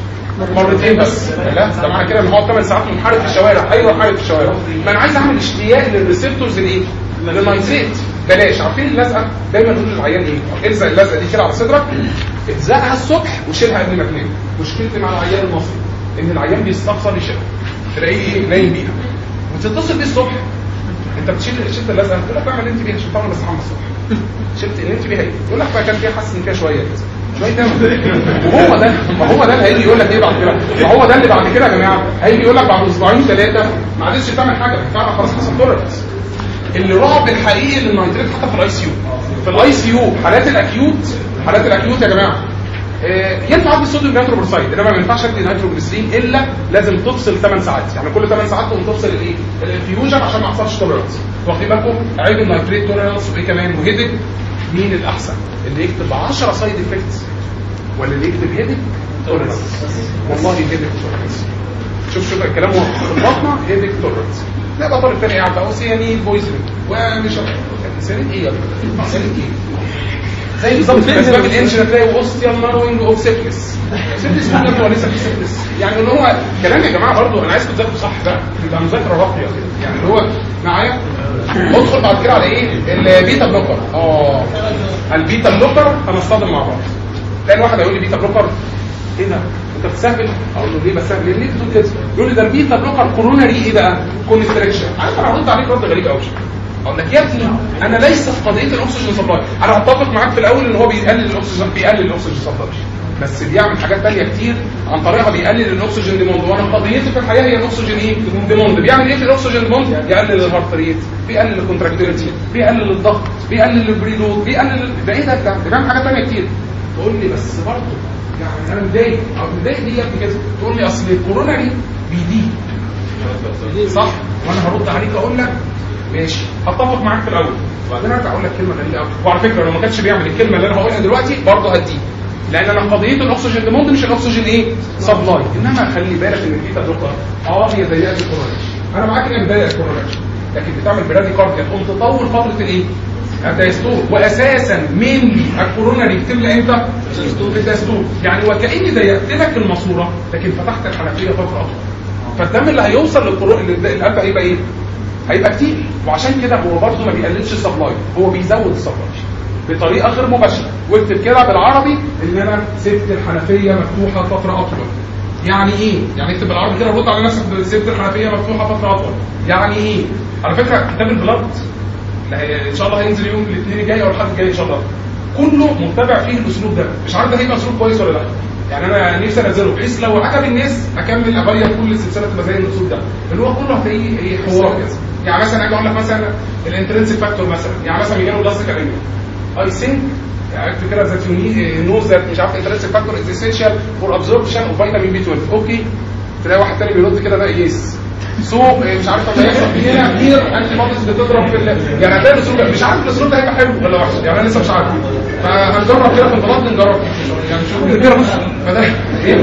مرتين بس لا ده معنى كده ان هو 8 ساعات منحرف في الشوارع ايوه حارب في الشوارع ما انا عايز اعمل اشتياق للريسبتورز الايه للنيتريت بلاش عارفين اللزقه دايما نقول للعيان ايه الزق اللزقه دي كده على صدرك الزقها الصبح وشيلها قبل ما تنام مشكلتي مع العيان المصري ان العيان بيستخسر يشيلها تلاقيه ايه نايم بيها وتتصل بيه الصبح انت بتشيل شلت اللزقه تقول لك اعمل انت بيها عشان طبعا بستحمى الصبح شلت ان انت بيها ايه يقول لك بقى كان فيها حاسس ان فيها شويه كده شويه دم وهو ده ما هو ده اللي هيجي يقول لك ايه بعد كده ما هو ده اللي بعد كده يا جماعه هيجي يقول لك بعد اسبوعين ثلاثه ما عادش تعمل حاجه فعلا خلاص حصل تولرنس اللي رعب الحقيقي للنيتريت حتى في الاي سي يو في الاي سي يو حالات الاكيوت حالات الاكيوت يا جماعه آه، ينفع ادي صوديوم نيتروبروسايد انما ما ينفعش ادي نيتروجليسرين الا لازم تفصل 8 ساعات يعني كل 8 ساعات تقوم تفصل الايه الانفيوجن عشان ما يحصلش توليرنس واخدين بالكم عيب النيتريت توليرنس وايه كمان وهيدك مين الاحسن اللي يكتب 10 سايد افكتس ولا اللي يكتب هيدك توليرنس والله هيدك توليرنس شوف شوف الكلام هو في البطنه هيدك توليرنس لا بقى طالب تاني قاعد بقى سيانين بويزنج ومش سيانين ايه يا ابني؟ سيانين ايه زي بالظبط في اسباب الانجن تلاقي اوستيال ناروينج اوف سيكلس سيكلس ممكن هو لسه في سيكلس يعني اللي هو كلام يا جماعه برضو انا عايزكم تذاكروا صح بقى يبقى مذاكره راقيه كده يعني اللي هو معايا ادخل بعد كده على ايه البيتا بلوكر اه البيتا بلوكر هنصطدم مع بعض تلاقي واحد هيقول لي بيتا بلوكر ايه ده انت بتسهل اقول له ليه بسهل ليه ليه بتقول كده يقول لي ده البيتا بلوكر كوروناري ايه بقى كونستريكشن عارف انا هرد عليك رد غريب قوي اقول لك يا ابني انا ليس في قضيه الاكسجين سبلاي انا هتفق معاك في الاول ان هو بيقلل الاكسجين بيقلل الاكسجين سبلاي بس بيعمل حاجات تانية كتير عن طريقها بيقلل الاكسجين ديموند وانا قضيتي في الحياه هي الاكسجين ايه ديموند بيعمل ايه في الاكسجين ديموند يقلل الهارت ريت بيقلل الكونتراكتيليتي بيقلل الضغط بيقلل البريلود بيقلل ده ايه ده ده ده بيعمل حاجات تانية كتير تقول لي بس برضه يعني انا متضايق او متضايق دي يا ابني كده تقول لي اصل الكورونا دي بيديك صح وانا هرد عليك اقول لك ماشي هتفق معاك في الاول وبعدين ارجع اقول لك كلمه غريبه قوي وعلى فكره لو ما كانش بيعمل الكلمه اللي انا هقولها دلوقتي برضه هديه لان انا قضيه الاكسجين ديموند مش الاكسجين ايه سبلاي انما خلي بالك ان البيتا بلوكر اه هي ضيقه الكورونيشن انا معاك ان هي ضيقه الكورونيشن لكن بتعمل برادي كارديا تقوم تطول فتره الايه الدايستول واساسا مينلي الكوروناري بتملى امتى في الدايستول يعني وكاني ضيقت لك الماسوره لكن فتحت الحنفيه فتره اطول فالدم اللي هيوصل للقرون القلب هيبقى ايه هيبقى كتير وعشان كده هو برضه ما بيقللش السبلاي هو بيزود السبلاي بطريقه غير مباشره واكتب كده بالعربي ان انا سبت الحنفيه مفتوحه فتره اطول يعني ايه يعني اكتب بالعربي كده رد على نفسك سبت الحنفيه مفتوحه فتره اطول يعني ايه على فكره كتاب البلاد ان شاء الله هينزل يوم الاثنين الجاي او الحد الجاي ان شاء الله كله متبع فيه الاسلوب ده مش عارف ده هيبقى اسلوب كويس ولا لا يعني انا نفسي انزله بحيث لو عجب الناس اكمل ابريا كل سلسله مزايا الاسلوب ده اللي هو كله هتلاقيه ايه حوار كده يعني مثلا اجي اقول لك مثلا الانترنسيك فاكتور مثلا يعني مثلا يجي له بلاستيك انيميا اي ثينك يعني اكتب كده ذات يو نو ذات مش عارف انترنسيك فاكتور از اسينشال فور ابزوربشن اوف فيتامين بي 12 اوكي تلاقي واحد تاني بيرد كده ده يس سو مش عارف طب هيحصل في هنا كتير انتي بوديز بتضرب في ال... يعني هتلاقي الاسلوب ده مش عارف الاسلوب ده هيبقى حلو ولا وحش يعني انا لسه مش عارف فهنجرب كده في البلاط نجرب يعني شوف كده بص فده ايه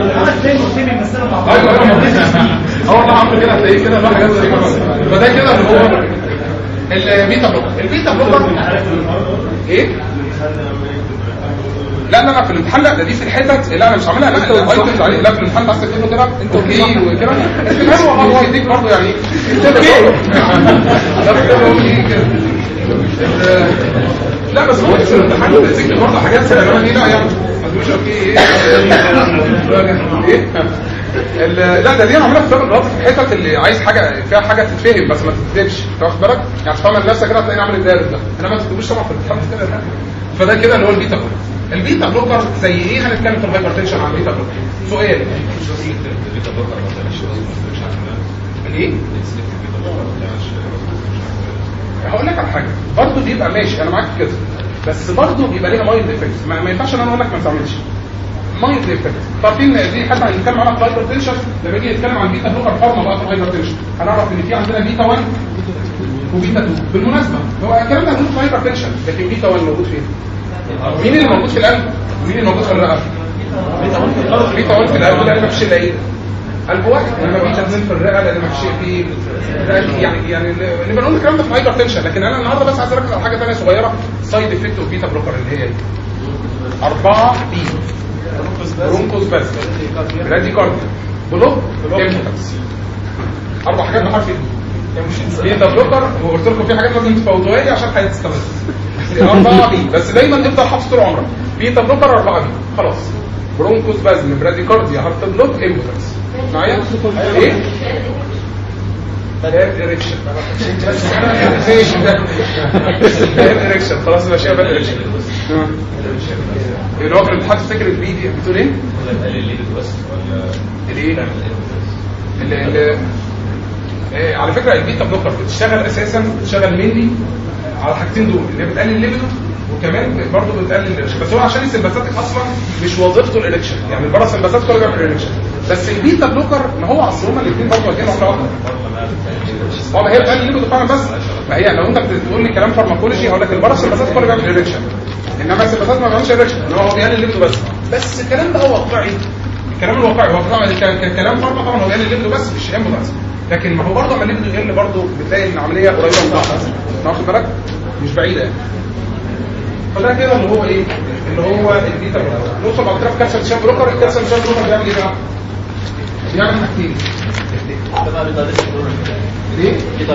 ايوه ايوه هو والله عامل كده هتلاقيه كده بقى حاجات زي كده فده كده اللي هو البيتا بلوك البيتا بلوك ايه لا لا لا في الامتحان لا ده دي في الحتت لا انا مش عاملها لا لا ايكونز عليه لا في الامتحان بس تكتبه كده انت اوكي وكده الامتحان هو هو يديك برضه يعني اوكي لا بس هو في الامتحان بيديك برضه حاجات زي كمان ايه لا يعني ما تقولش اوكي ايه ايه لا ده دي انا عاملها في كتاب الرياضه في الحتت اللي عايز حاجه فيها حاجه تتفهم بس ما تتكتبش انت واخد بالك يعني تفهم لنفسك كده هتلاقيني عامل الدارس ده انا ما تكتبوش طبعا في الامتحان كده فده كده اللي هو البيتا بلوكر البيتا بلوكر زي ايه هنتكلم في الهايبرتنشن عن البيتا بلوكر سؤال الايه هقول لك على حاجه برضه بيبقى ماشي انا معاك في كده بس برضه بيبقى ليها مايند افكت ما, ما ينفعش ان انا اقول لك ما تعملش مايند افكت عارفين دي حتى هنتكلم عنها في الهايبرتنشن لما نيجي نتكلم عن بيتا بلوكر فارما بقى في الهايبرتنشن هنعرف ان في عندنا بيتا 1 وبيتا 2 بالمناسبه هو الكلام ده موجود في الهايبرتنشن لكن بيتا 1 موجود فين؟ مين اللي موجود في القلب؟ ومين اللي موجود في الرئه؟ بيتا 1 في القلب لان ما فيش الا ايه؟ قلب واحد انما بيتا 2 في الرئه لان ما فيش فيه يعني يعني نبقى نقول الكلام ده في الهايبرتنشن لكن انا النهارده بس عايز اركز على حاجه ثانيه صغيره سايد افكت اوف بيتا بلوكر اللي هي ايه؟ 4 بي برونكوس بس برادي كارديا بلوك امبوتنس اربع حاجات بحرف البي بيتا بلوكر وقلت لكم في حاجات لازم تفوتوها لي عشان هتستمر أربعة بي بس دايما افضل حافظ طول عمرك بيتا بلوكر أربعة بي خلاص برونكوس بازم برادي كارديا هارت بلوك امبوتنس معايا ايه؟ باد اريكشن بس باد اريكشن خلاص ماشيه باد اريكشن اللي هو في الامتحان تفتكر البي دي بتقول ايه؟ الايه؟ ال ال على فكره البيتا بلوكر بتشتغل اساسا بتشتغل مينلي على الحاجتين دول اللي بتقلل الليبيدو وكمان برضه بتقلل الاريكشن بس هو عشان السمباثاتيك اصلا مش وظيفته الاريكشن يعني البارا سمباثاتيك هو اللي بيعمل الاريكشن بس البيتا بلوكر ما هو اصل هما الاثنين برضه واخدين واحده واحده اه ما هي بتقلل الليبيدو فعلا بس ما هي لو انت بتقول لي كلام فارماكولوجي هقول لك البارا سمباثاتيك هو اللي بيعمل الاريكشن انما السمباثاتيك ما بيعملش الاريكشن انما هو بيقلل الليبيدو بس بس الكلام ده هو واقعي الكلام الواقعي هو طبعا كلام فارما طبعا هو بيقلل الليبيدو بس مش امبولانس لكن ما هو برضه لما الليبيدو يقل برضه بتلاقي العمليه قريبه من بعض واخد بالك مش بعيده يعني فده كده اللي هو ايه اللي هو البيتا بلوكر نوصل بعد كده في كالسيوم شان بلوكر الكالسيوم شان بلوكر بيعمل ايه بقى بيعمل حاجتين ليه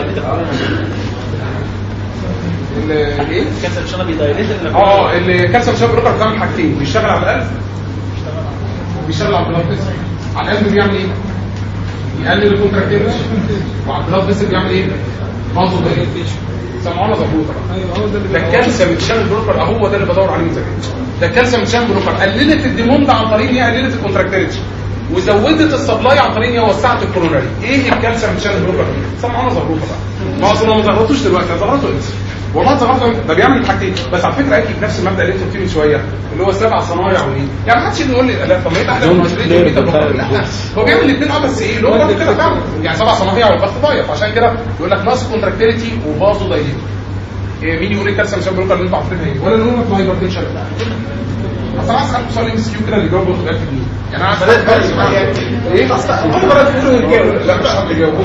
الايه كسر شنب بيدايليت اه الكالسيوم شان بلوكر بيعمل حاجتين بيشتغل على القلب وبيشتغل على البلاد فيسل على القلب بيعمل ايه يقلل الكونتراكتيفيتي وعلى البلاد فيسل بيعمل ايه برضه سمعونا ظبوطه ده الكالسيوم تشان بلوكر اهو ده اللي بدور عليه من زمان ده الكالسيوم تشان بلوكر قللت الديموند عن طريق ان هي قللت الكونتراكتيفيتي وزودت السبلاي عن طريق ان هي وسعت الكوروناري ايه الكالسيوم تشان بلوكر سمعونا ظبوطه بقى ما اصل ما ظهرتوش دلوقتي ظهرته امتى والله اتذكرت ده بيعمل الحاجتين بس على فكره اكيد نفس المبدا اللي انت قلت من شويه اللي هو السبع صنايع وايه يعني ما حدش يقول لي لا طب ما يبقى احنا بيتا بلوكر لا هو بيعمل الاثنين اه بس ايه اللي هو برضه كده فعلا يعني سبع صنايع والضغط ضايع فعشان كده يقول لك ناقص كونتراكتيليتي وبازو دايليتور إيه مين يقول لي الكالسيوم شاب بلوكر اللي انتوا عارفينها ايه ولا نقول لك هايبرتنشن اصل انا اسالك سؤال ام اس كيو كده اللي جاوبه في الاخر مين يعني انا عايز ايه اصلا لا مش حد يجاوب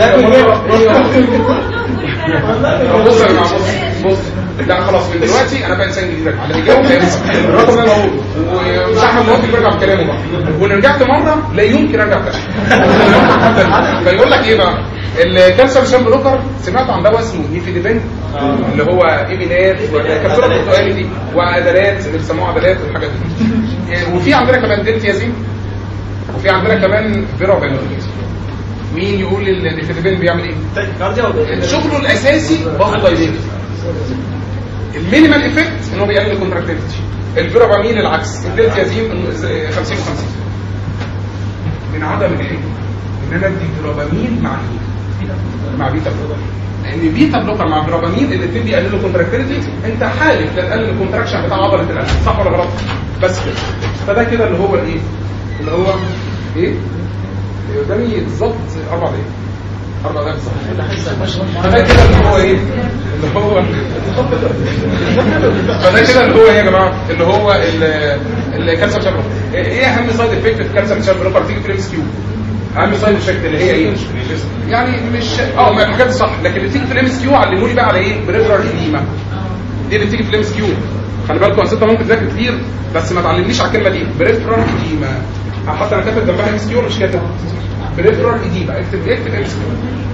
بص يا جماعه بص بص لا خلاص من دلوقتي انا بقى انسان جديد على اللي يجاوب هيسمع الرقم اللي انا بقوله ومش احمد ممكن يرجع بكلامه بقى وان رجعت مره لا يمكن ارجع تاني فيقول لك ايه بقى الكالسيوم شامب بلوكر سمعتوا عن دواء اسمه نيفيديبين اللي هو ايمينات والكبسوله البرتقالي دي وعدلات اللي بيسموها عدلات والحاجات دي وفي عندنا كمان دلتيازين وفي عندنا كمان فيرابين مين يقول النيفيديبين بيعمل ايه؟ شغله الاساسي باخد دايليتور المينيمال افكت ان هو بيقلل الكونتراكتيفيتي الفيرابامين العكس الدلتيازين 50 و50 من عدم الحكمه ان انا ادي فيرابامين مع مين؟ مع بيتا بلوكر لان بيتا بلوكر مع فيرابامين الاثنين بيقللوا الكونتراكتيفيتي انت حالف لا تقلل الكونتراكشن بتاع عضله القلب صح ولا غلط؟ بس كده فده كده اللي هو الايه؟ اللي هو ايه؟ قدامي بالظبط اربع دقايق اربع دقايق بالظبط فده كده اللي هو ايه؟ اللي هو فده كده اللي هو ايه يا جماعه؟ اللي هو الكالسيوم شامبر ايه اهم سايد افكت في الكالسيوم شامبر تيجي في الام اس كيو اهم سايد افكت اللي هي ايه؟ يعني مش اه ما الحاجات صح لكن اللي بتيجي في الام اس كيو علموني بقى على ايه؟ بريفرال ايديما دي اللي بتيجي في الام اس كيو خلي بالكم انت ممكن تذاكر كتير بس ما تعلمنيش على الكلمه دي بريفرال ايديما حتى انا كاتب جنبها ام اس كيو مش كاتب بريفرال ايديما اكتب اكتب ام اس كيو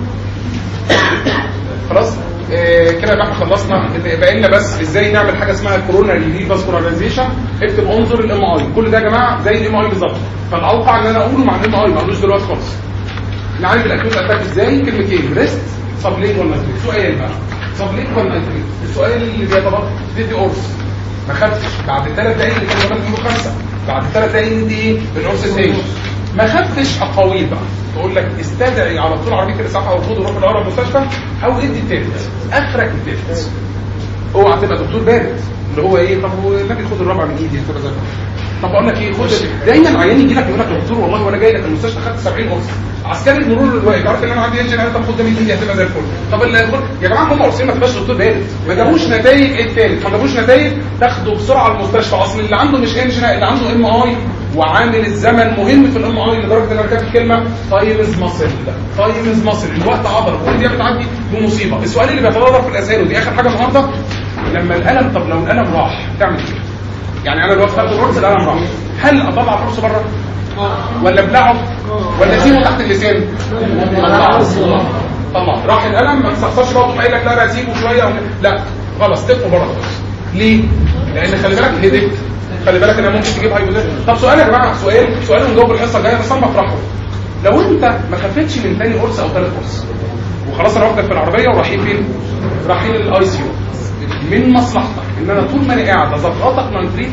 خلاص آه كده يبقى احنا خلصنا بقى لنا بس ازاي نعمل حاجه اسمها كوروناري ري فاسكولاريزيشن اكتب انظر الام اي كل ده يا جماعه زي الام اي بالظبط فالاوقع ان انا اقوله مع الام اي ما اقولوش دلوقتي خالص نعالج الاكيوت اتاك ازاي كلمتين ريست سبليت ولا سؤال بقى سبليت ولا السؤال اللي بيتبقى تدي قرص ما خدتش بعد الثلاث دقايق اللي كانوا زمان بيقولوا خمسه بعد الثلاث دقايق ندي ايه القرص الثاني ما خدتش اقاويل بقى تقول لك استدعي على طول عربيه الاسعاف او خد روح الاقرب مستشفى او ادي التالت اخرك التالت اوعى تبقى دكتور بارد اللي هو ايه طب النبي خد الرابع من ايدي هتبقى زي طب اقول لك ايه خد دايما عيان يجي لك يقول لك يا دكتور والله وانا جاي لك المستشفى خدت 70 قرص عسكري المرور الواقف عارف ان انا عندي انجن طب خد ده من ايدي هتبقى زي الفل طب يا جماعه هم قرصين ما تبقاش دكتور بارد ما جابوش نتائج ايه التالت ما جابوش نتائج تاخده بسرعه المستشفى اصل اللي عنده مش انجن اللي عنده ام اي وعامل الزمن مهم في الام اي لدرجه ان انا كاتب كلمه تايم از ماسل تايم از ماسل الوقت عضله كل دي بتعدي بمصيبه السؤال اللي بيتدرب في الاذهان ودي اخر حاجه النهارده لما الالم طب لو الالم راح تعمل ايه؟ يعني انا دلوقتي خدت القرص الالم راح هل اطلع القرص بره؟ ولا ابلعه؟ ولا اسيبه تحت اللسان؟ طلعه طلع راح الالم ما تستخسرش بقى تقوم قايل لك لا انا اسيبه شويه لا خلاص تبقوا بره خالص ليه؟ لان خلي بالك هديت خلي بالك انها ممكن تجيب هايبوزيت طب سؤال يا جماعه سؤال سؤال ونجاوب الحصه الجايه بس انا بطرحه لو انت ما خفتش من ثاني قرص او ثالث قرص وخلاص انا واخدك في العربيه ورايحين فين؟ رايحين للاي سي يو من مصلحتك ان انا طول ما انا قاعد اظبطك نانتريت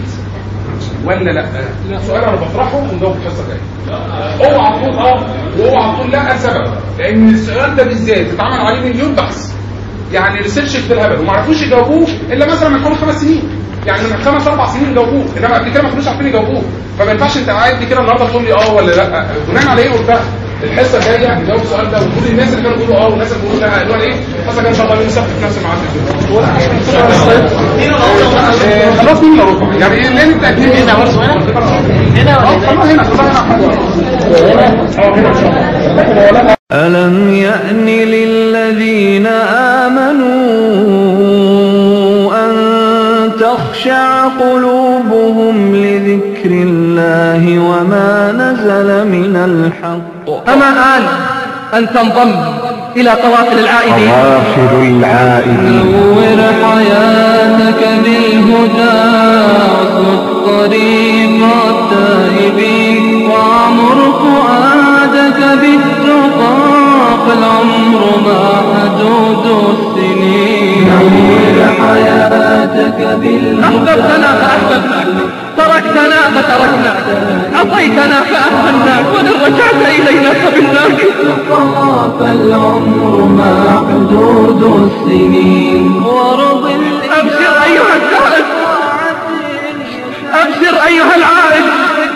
ولا لا؟ سؤال انا بطرحه ونجاوب الحصه الجايه اوعى تقول اه واوعى تقول لا سبب لان السؤال ده بالذات اتعمل عليه مليون بحث يعني ريسيرش في الهبل وما عرفوش يجاوبوه الا مثلا من حوالي خمس سنين يعني من خمس اربع سنين جاوبوه انما قبل كده ما كانوش عارفين يجاوبوه فما ينفعش انت قاعد كده النهارده تقول لي اه ولا لا بناء على ايه قلتها الحصه الجايه نجاوب السؤال ده وكل الناس اللي كانوا بيقولوا اه والناس اللي بيقولوا لا قالوا ايه الحصه الجايه ان شاء الله يوم السبت في نفس الميعاد خلاص مين اللي رفع يعني ايه ليه نبدا اتنين هنا برضه هنا هنا خلاص هنا هنا اه هنا ان شاء الله ألم يأن للذين آمنوا أن تخشع قلوبهم لذكر الله وما نزل من الحق أما آن أن تنضم إلى قوافل العائدين قوافل العائدين نور حياتك بالهدى واسلك طريق التائبين وعمر فؤادك بالتقى فالعمر ما حدود السنين نور حياتك بالهدى أحببتنا فأحببنا تركتنا فتركنا عصيتنا فأهملناك وإن رجعت إلينا قبلناك فالعمر ما حدود السنين ورضي أيها العائد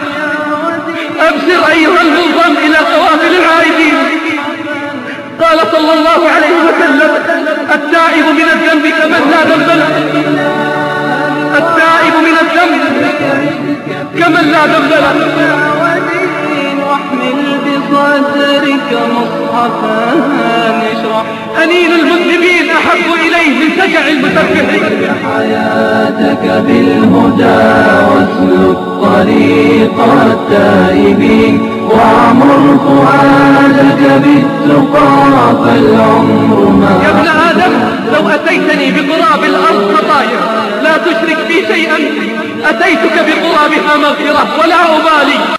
أبشر أيها المنضم إلى قوافل العائدين قال صلى الله عليه وسلم التائب من الذنب كمن لا ذنب له التائب من الذنب كمن لا ذنب له واحمل بصدرك مصحفا اشرح أنين المذنبين أحب إليه من سجع المسبحين حياتك بالهدى واسلك طريق التائبين وعمر فؤادك بالتقى فالعمر ما يا ابن آدم لو أتيتني بقراب الأرض خطايا لا تشرك بي شيئا أتيتك بقرابها مغفرة ولا أبالي